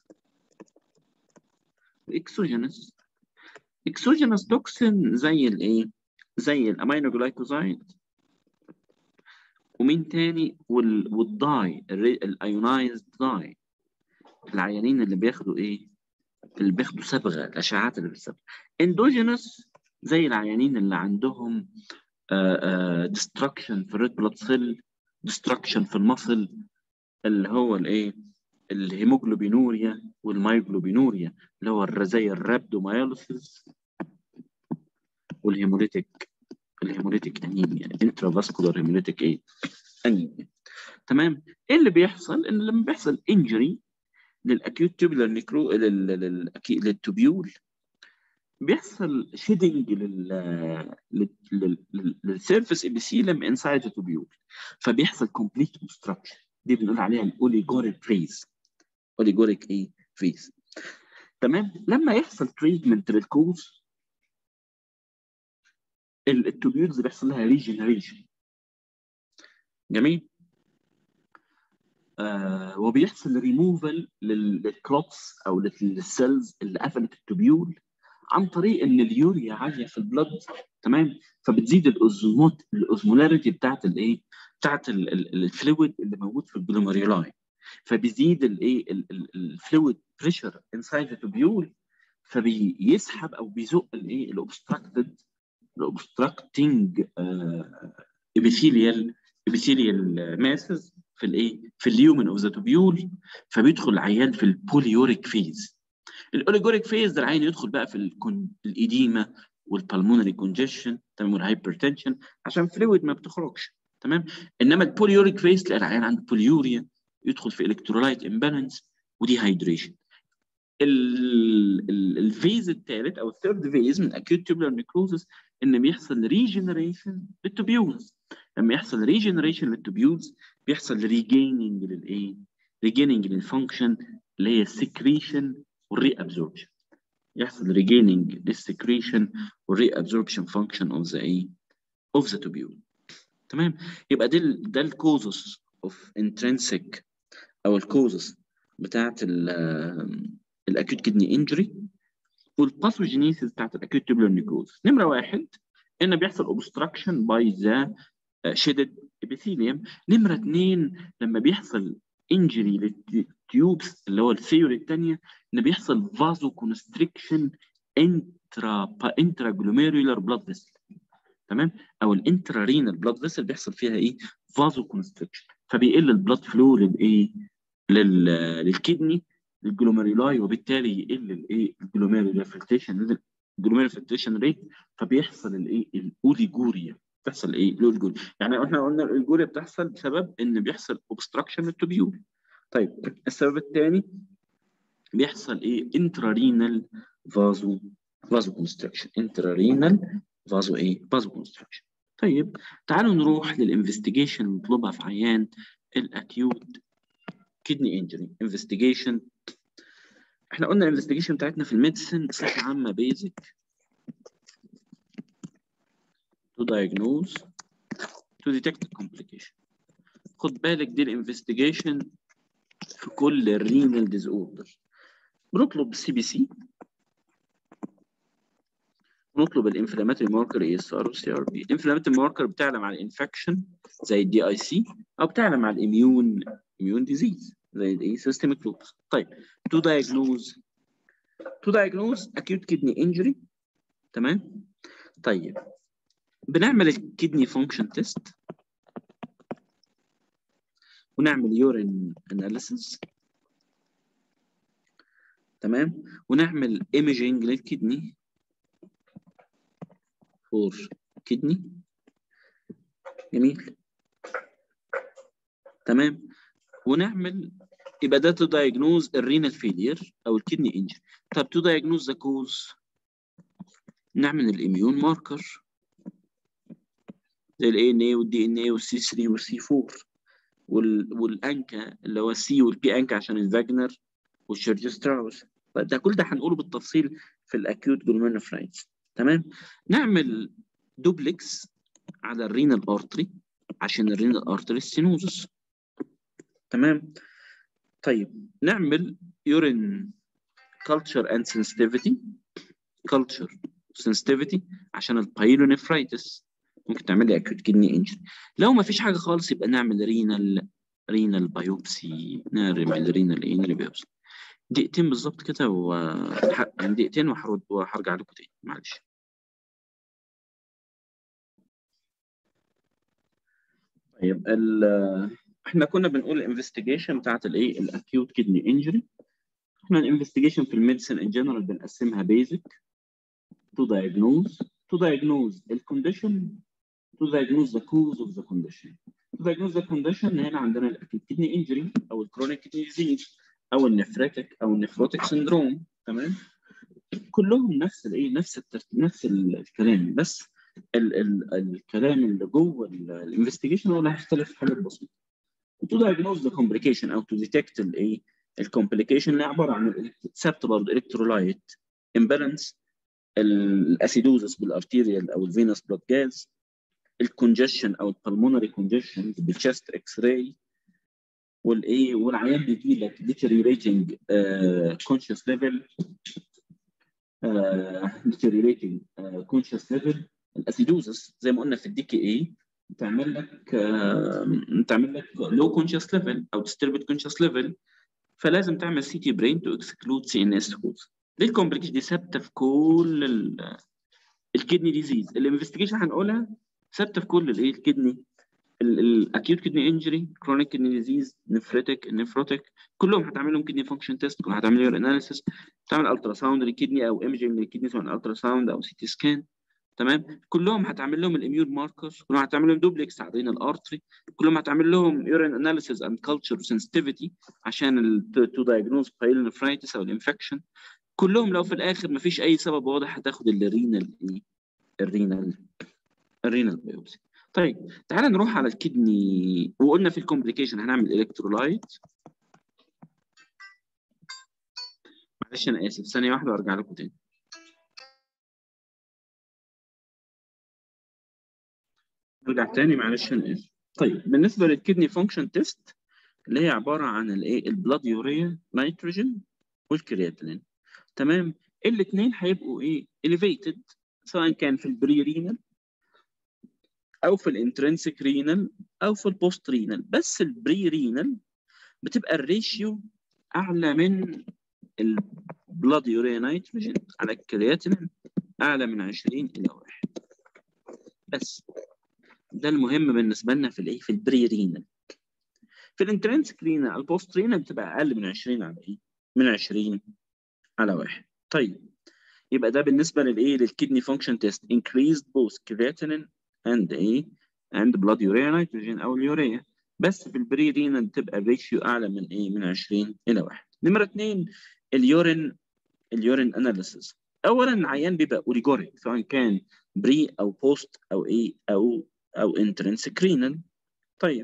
واكسوجينوس اكسوجينوس توكسين زي الايه زي الامينو جلايكوزايد ومين تاني وال... والداي الايونايزد داي العيانين اللي بياخدوا ايه اللي بياخدوا صبغه الاشعاعات اللي بالصبغه اندوجينوس زي العيانين اللي عندهم ديستركشن في الريد بلاد سيل ديستركشن في المصل اللي هو الايه الهيموجلوبينوريا والمايجلوبينوريا اللي هو الرزايا الرابدومايوليسيس والهيموليتيك الهيموليتيك انيميا انترافاسكولار هيموليتيك ايه انيميا تمام ايه اللي بيحصل ان لما بيحصل انجري للاكيوت تيوبولار نيكرو للتوبيول بيحصل شيدنج لل للسيرفيس ابيثيليوم انسايد التوبيول فبيحصل كومبليت اوبستراكشن دي بنقول عليها الاوليجوريك فريز اوليجوريك ايه فريز تمام لما يحصل تريتمنت للكوز التوبيولز بيحصل لها ريجنريشن جميل آه وبيحصل ريموفال للكلوتس او للسيلز اللي قفلت التوبيول عن طريق ان اليوريا عاليه في البلد تمام فبتزيد الاوزموت الاوزمولاريتي بتاعت الايه بتاعت الفلويد اللي موجود في الجلوميرولاي فبيزيد الايه الفلويد بريشر انسايد التوبيول فبيسحب او بيزق الايه الاوبستراكتد الاوبستراكتنج ابيثيليال ابيثيليال ماسز في الايه في اليومن اوف ذا توبيول فبيدخل العيان في البوليوريك فيز الاوليجوريك فيز ده العين يدخل بقى في الكون الايديما والبلمونري كونجيشن تمام والهايبرتنشن عشان فلويد ما بتخرجش تمام انما البوليوريك فيز تلاقي العيان عنده بوليوريا يدخل في الكترولايت امبالانس ودي هايدريشن الفيز الثالث او الثيرد فيز من اكيوت تيوبولار نيكروزس ان بيحصل ريجنريشن للتوبيولز لما يحصل ريجنريشن للتوبيولز بيحصل ريجيننج للايه؟ ريجيننج للفانكشن اللي هي السكريشن والري ابزوربشن يحصل ريجيننج للسكريشن والري ابزوربشن فانكشن اوف ذا ايه؟ اوف ذا توبيول تمام يبقى ده ده الكوزس اوف انترنسيك او الكوزس بتاعت الاكيوت كدني انجري والباثوجينيسيس بتاعت الاكيوت تيوبولار نيكروز نمره واحد ان بيحصل اوبستراكشن باي ذا شيدد ابيثيليوم نمره اثنين لما بيحصل انجري للتيوبس اللي هو الثيوري الثانيه ان بيحصل فازو كونستريكشن انترا انترا جلوميرولار بلاد فيسل تمام او الانترا رينال بلاد فيسل بيحصل فيها ايه فازو كونستريكشن فبيقل البلاد فلو للايه لل... للكدني للجلوميرولاي وبالتالي يقل الايه الجلوميرولار فلتريشن الجلوميرولار فلتريشن ريت فبيحصل الايه الاوليجوريا بتحصل ايه الاوليجوريا يعني احنا قلنا الاوليجوريا بتحصل بسبب ان بيحصل اوبستراكشن للتوبيول طيب السبب الثاني بيحصل ايه انترارينال فازو فازو كونستراكشن انترارينال فازو ايه فازو كونستراكشن طيب تعالوا نروح للانفستيجيشن المطلوبه في عيان الاكيوت كدني انجري انفستيجيشن احنا قلنا الانفستيجيشن بتاعتنا في الميديسن بصفه عامه بيزك to diagnose to detect complication خد بالك دي الانفستيجيشن في كل الرينال ديز اوردر بنطلب السي بي سي ونطلب الانفلاماتوري ماركر اي اس ار والسي ار بي الانفلاماتوري ماركر بتعلم على الانفكشن زي الدي اي سي او بتعلم على الاميون اميون ديزيز زي الايه سيستميك لوبس طيب تو دايجنوز تو دايجنوز اكيوت كدني انجري تمام طيب بنعمل الكدني فانكشن تيست ونعمل يورين اناليسيس تمام ونعمل ايميجينج للكدني فور كدني جميل تمام ونعمل يبقى ده تو دايجنوز الرينال فيلير او الكدني انجري طب تو دايجنوز ذا كوز نعمل الاميون ماركر زي الاي ان اي والدي ان اي والسي 3 والسي 4 وال والانكا اللي هو السي والبي انكا عشان الفاجنر والشيرجستراوس طيب ده كل ده هنقوله بالتفصيل في الاكيوت جلوميرونيفرايتس تمام نعمل دوبلكس على الرينال ارتري عشان الرينال ارتري ستينوزس تمام طيب نعمل يورين كلتشر اند sensitivity كلتشر sensitivity عشان البايلونيفرايتس ممكن تعمل لي اكيوت كدني انجري لو ما فيش حاجه خالص يبقى نعمل رينال رينال بايوبسي نعمل رينال ايه بايوبسي دقيقتين بالظبط كده و يعني دقيقتين وهرد وهرجع لكم تاني معلش طيب ال احنا كنا بنقول الانفستيجيشن بتاعت الايه الاكيوت كدني انجري احنا الانفستيجيشن في الميديسن ان جنرال بنقسمها بيزك to diagnose to diagnose الكونديشن to diagnose the cause of the condition to diagnose the condition هنا عندنا الاكيوت كدني انجري او الكرونيك كدني ديزيز او النفريتك او النفروتك سندروم تمام كلهم نفس الايه نفس الترتيب نفس الكلام بس ال ال الكلام اللي جوه الانفستيجيشن هو اللي هيختلف حاجات بسيطه to diagnose the complication او to detect الايه الكومبليكيشن اللي عباره عن ثبت برضه الكترولايت امبالانس الاسيدوزس بالارتيريال او الفينوس بلاد جاز الكونجشن او البلمونري كونجشن بالشست اكس راي والايه والعيان بيجي لك deteriorating uh, conscious level uh, deteriorating uh, conscious level الاسيدوزس زي ما قلنا في الدي كي اي تعمل لك uh, تعمل لك low conscious level او disturbed conscious level فلازم تعمل سي تي برين تو اكسكلود سي ان اس كودز دي الكومبليكيشن دي ثابته في كل الكدني ديزيز الانفستيجيشن هنقولها ثابته في كل الايه الكدني الاكيوت كدني انجري كرونيك كدني ديزيز نفريتك نفروتك كلهم هتعمل لهم كدني فانكشن تيست كلهم هتعمل لهم اناليسيس تعمل الترا ساوند للكدني او ايمجنج للكدني سواء الترا ساوند او سي تي سكان تمام كلهم هتعمل لهم الاميون ماركرز كلهم هتعمل لهم دوبلكس على الرينال ارتري كلهم هتعمل لهم يورين اناليسيس اند كلتشر سنسيتيفيتي عشان تو دايجنوز بايلونفرايتس او الانفكشن كلهم لو في الاخر ما فيش اي سبب واضح هتاخد الرينال ايه الرينال الرينال بايوبسي طيب تعالى نروح على الكدني وقلنا في الكومبليكيشن هنعمل الكترولايت معلش انا اسف ثانيه واحده وارجع لكم تاني ارجع تاني معلش انا اسف طيب بالنسبه للكدني فانكشن تيست اللي هي عباره عن الايه البلاد يوريا نيتروجين والكرياتينين تمام الاثنين هيبقوا ايه elevated سواء كان في البري رينال او في الانترنسك رينال او في البوست رينال بس البري رينال بتبقى الريشيو اعلى من البلاد يوريا نيتروجين على الكرياتينين اعلى من 20 الى 1 بس ده المهم بالنسبه لنا في الايه في البري رينال في الانترنسك رينال البوست رينال بتبقى اقل من 20 على ايه من 20 على 1 طيب يبقى ده بالنسبه للايه للكدني فانكشن تيست increased both creatinine and ايه and blood urea nitrogen او اليوريا بس في البري رينال بتبقى الريشيو اعلى من ايه من 20 الى 1 نمره 2 اليورين اليورين اناليسيس اولا العيان بيبقى اوريجوريك سواء كان بري او بوست او ايه او او انترنسك رينال طيب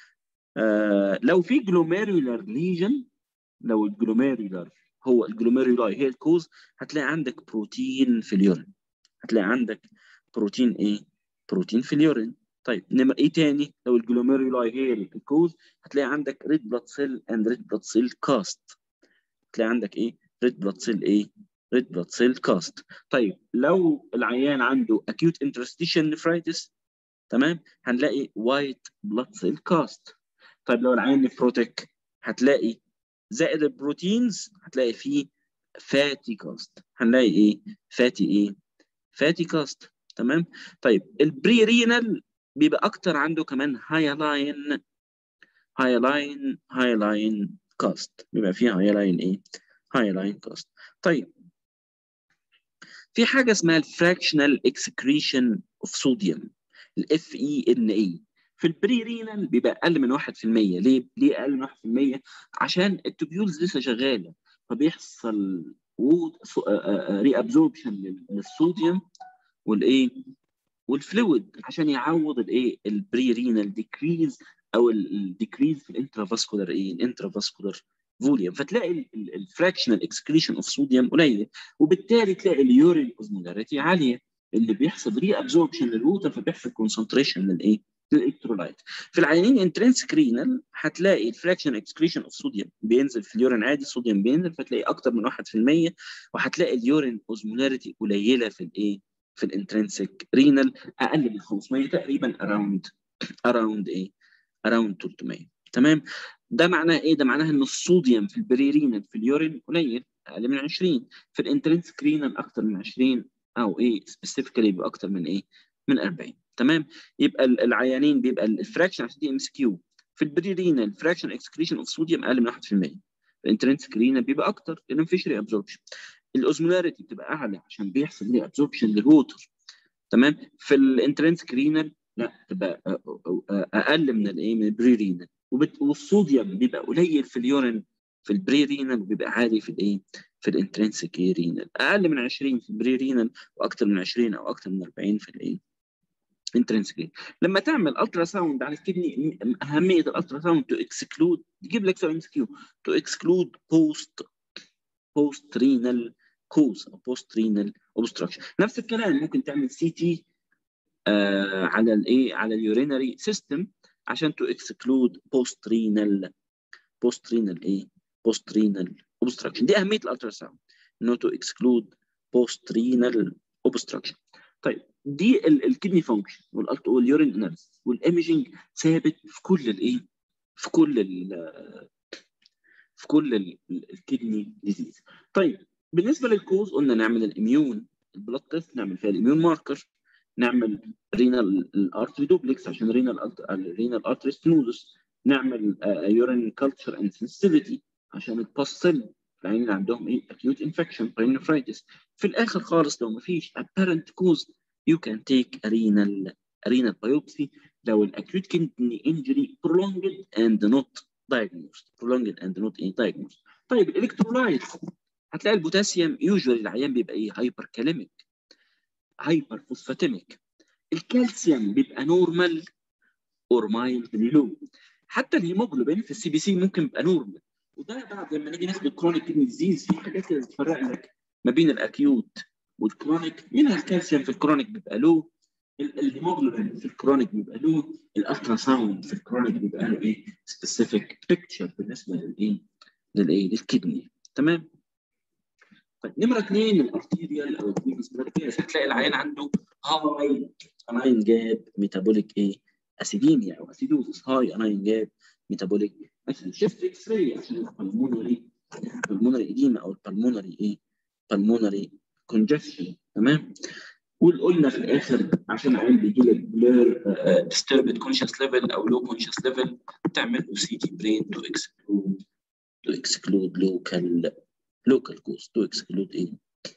آه لو في جلوميرولار ليجن لو الجلوميرولار هو الجلوميرولاي هي الكوز هتلاقي عندك بروتين في اليورين هتلاقي عندك بروتين ايه بروتين في اليورين طيب نمر ايه تاني لو الجلوميرولاي هي الكوز هتلاقي عندك ريد بلاد سيل اند ريد بلاد سيل كاست هتلاقي عندك ايه ريد بلاد سيل ايه ريد بلاد سيل كاست طيب لو العيان عنده acute interstitial nephritis تمام هنلاقي وايت بلاد سيل كاست طيب لو العيان نفروتك هتلاقي زائد البروتينز هتلاقي فيه فاتي كاست هنلاقي ايه فاتي ايه فاتي كاست تمام طيب البري رينال بيبقى اكتر عنده كمان هايلاين هايلاين هايلاين كاست بيبقى فيه هايلاين ايه هايلاين كاست طيب في حاجه اسمها الفراكشنال اكسكريشن اوف صوديوم الاف اي ان اي في البري رينال بيبقى اقل من 1% ليه؟ ليه اقل من 1%؟ عشان التوبيولز لسه شغاله فبيحصل ري ابزوربشن للصوديوم والايه؟ والفلويد عشان يعوض الايه؟ البري رينال ديكريز او الديكريز في الانترافاسكولار ايه؟ الانترافاسكولار فوليوم فتلاقي الفراكشنال اكسكريشن اوف صوديوم قليله وبالتالي تلاقي اليورين اوزمولاريتي عاليه اللي بيحصل ري ابزوربشن للووتر فبيحصل كونسنتريشن للايه؟ للالكترولايت في العيانين انترنسك رينال هتلاقي الفراكشن اكسكريشن اوف صوديوم بينزل في اليورين عادي صوديوم بينزل فتلاقي اكتر من 1% وهتلاقي اليورين اوزمولاريتي قليله في الايه؟ في الانترنسك رينال اقل من 500 تقريبا اراوند اراوند ايه؟ اراوند 300 تمام؟ ده معناه ايه؟ ده معناه ان الصوديوم في البريرينال في اليورين قليل اقل من 20 في الانترنسك رينال اكتر من 20 او ايه سبيسيفيكالي يبقى اكتر من ايه؟ من 40 تمام يبقى العيانين بيبقى الفراكشن عشان دي ام اس كيو في البريرينال الفراكشن اكسكريشن اوف صوديوم اقل من 1% الانترنسك رينال بيبقى اكتر لان مفيش ري ابزوربشن الاوزمولاريتي بتبقى اعلى عشان بيحصل ري ابزوربشن للووتر تمام في الانترنسك رينال لا تبقى اقل من الايه من البريرينال والصوديوم بيبقى قليل في اليورين في البري رينال وبيبقى عالي في الايه؟ في الانترنسك رينال اقل من 20 في البري رينال واكثر من 20 او اكثر من 40 في الايه؟ انترنسك لما تعمل الترا ساوند على الكدني اهميه الالترا ساوند تو اكسكلود يجيب لك سؤال ام كيو تو اكسكلود بوست بوست رينال كوز او بوست رينال اوبستراكشن نفس الكلام ممكن تعمل سي تي آه على الايه على اليورينري سيستم عشان تو اكسكلود بوست رينال بوست رينال ايه بوست رينال اوبستراكشن دي اهميه الالترا ساوند انه تو اكسكلود بوست رينال اوبستراكشن طيب دي الكدني فانكشن واليورين اناليسيس والايمجنج ثابت في كل الايه في كل ال في كل الكدني ديزيز طيب بالنسبه للكوز قلنا نعمل الاميون البلاد تيست نعمل فيها الاميون ماركر نعمل رينال الارتري دوبلكس عشان رينال رينال ارتري ستينوزس نعمل يورين كلتشر اند سنسيتيفيتي عشان الباستل العيانين اللي عندهم ايه acute infection rhinophrenitis في الاخر خالص لو ما فيش apparent cause you can take a renal a renal biopsy لو الاكيوت كدني انجري prolonged and not diagnosed prolonged and not diagnosed طيب الالكترولايت هتلاقي البوتاسيوم يوجوالي العيان بيبقى ايه هايبر كاليميك هايبر فوسفاتيميك الكالسيوم بيبقى نورمال اور مايلدلي لو حتى الهيموجلوبين في السي بي سي ممكن يبقى نورمال وده بعد لما نيجي ناخد الكرونيك كدني ديزيز في حاجات كده بتفرق لك ما بين الاكيوت والكرونيك منها الكالسيوم في الكرونيك بيبقى لو الهيموجلوبين في الكرونيك بيبقى له الالترا ساوند في الكرونيك بيبقى له ايه سبيسيفيك بيكتشر بالنسبه للايه للايه للكدني تمام طيب نمره اثنين الارتيريال او الفينس هتلاقي العيان عنده هاي اناين جاب ميتابوليك ايه اسيديميا او اسيدوزس هاي اناين جاب ميتابوليك مثلا شيفت اكس راي عشان البلمونري البلمونري اديما او البلمونري ايه بالمونري كونجكشن تمام وقلنا في الاخر عشان عين بيجي لك بلير ديستربد كونشس ليفل او لو كونشس ليفل تعمل له سي تي برين تو اكسكلود تو اكسكلود لوكال لوكال كوز تو اكسكلود ايه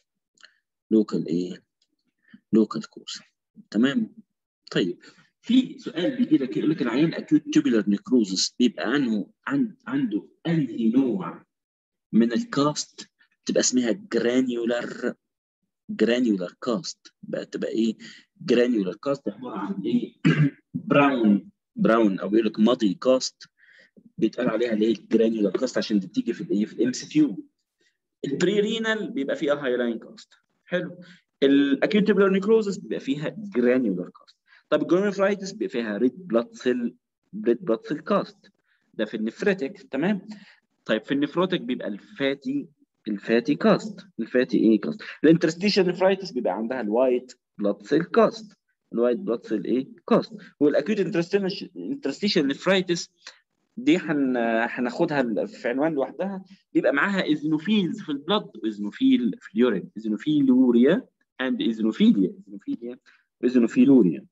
لوكال ايه لوكال كوز تمام طيب في سؤال بيجي لك يقول لك العيان اكيوت تيوبولار نيكروزس بيبقى عنه عند عنده انهي نوع من الكاست تبقى اسمها جرانيولار جرانيولار كاست بقى تبقى ايه جرانيولار كاست عباره عن ايه براون براون او يقول لك ماضي كاست بيتقال عليها اللي هي جرانيولار كاست عشان دي بتيجي في الايه في الام سي كيو البري رينال بيبقى فيها هايلاين كاست حلو الاكيوت تيبولار نيكروزس بيبقى فيها جرانيولار كاست طب الجرانيولايتس بيبقى فيها ريد بلاد سيل ريد بلاد سيل كاست ده في النفريتك تمام طيب في النفروتك بيبقى الفاتي الفاتي كاست الفاتي ايه كاست الانترستيشن نفرايتس بيبقى عندها الوايت بلاد سيل كاست الوايت بلاد سيل ايه كاست والاكيوت انترستيشن نفرايتس دي هن هناخدها في عنوان لوحدها بيبقى معاها ايزنوفيلز في البلد وايزنوفيل في اليورين ايزنوفيلوريا اند ايزنوفيليا ايزنوفيليا وايزنوفيلوريا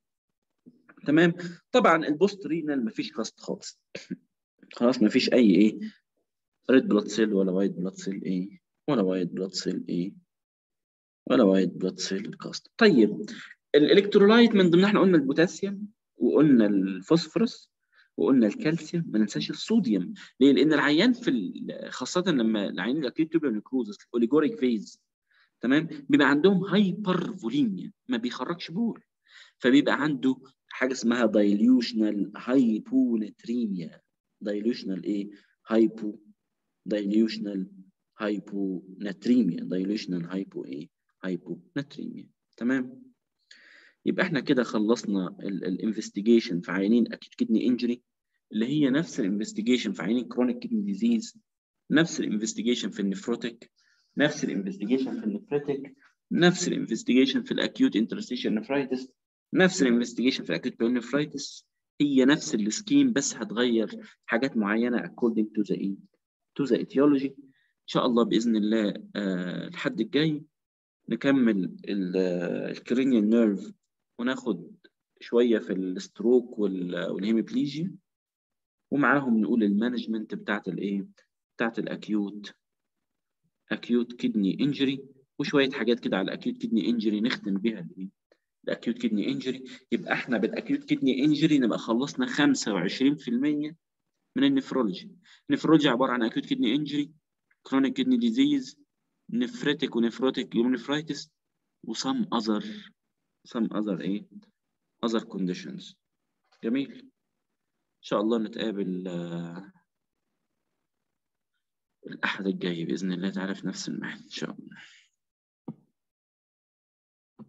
تمام طبعا البوست رينال مفيش كاست خالص خلاص مفيش اي ايه ريد بلاد سيل ولا وايت بلاد سيل ايه ولا وايت بلاد سيل ايه ولا وايت بلاد سيل كاست طيب الالكترولايت من ضمنها احنا قلنا البوتاسيوم وقلنا الفوسفورس وقلنا الكالسيوم ما ننساش الصوديوم ليه؟ لان العيان في خاصه لما العيان الاكيوت تيوبر نيكروزس الاوليجوريك فيز تمام بيبقى عندهم هايبر فوليميا ما بيخرجش بول فبيبقى عنده حاجه اسمها دايليوشنال هايبونتريميا دايليوشنال ايه هايبو دايليوشنال هايبوناتريميا دايليوشنال هايبو ايه هايبوناتريميا تمام يبقى احنا كده خلصنا الانفستيجيشن في عيانين اكيد كدني انجري اللي هي نفس الانفستيجيشن في عيانين كرونيك كدني ديزيز نفس الانفستيجيشن في النفروتيك نفس الانفستيجيشن في النفريتك نفس الانفستيجيشن في الاكيوت انترستيشن نفرايتس نفس الانفستيجيشن في الاكيوت بيونيفرايتس هي نفس السكيم بس هتغير حاجات معينه according to the to the etiology ان شاء الله باذن الله آه الحد الجاي نكمل الكرينيال نيرف وناخد شويه في الستروك والهيميبليجيا ومعاهم نقول المانجمنت بتاعت الايه بتاعت الاكيوت اكيوت كدني انجري وشويه حاجات كده على الاكيوت كدني انجري نختم بيها الايه الاكيوت كدني انجري يبقى احنا بالاكيوت كدني انجري نبقى خلصنا 25% من النفرولوجي النفرولوجي عباره عن اكيوت كدني انجري كرونيك كدني ديزيز نفريتك ونفروتك يونيفرايتس وسم اذر سم اذر ايه اذر كونديشنز جميل ان شاء الله نتقابل الأحد الجاي بإذن الله تعالى في نفس المحل إن شاء الله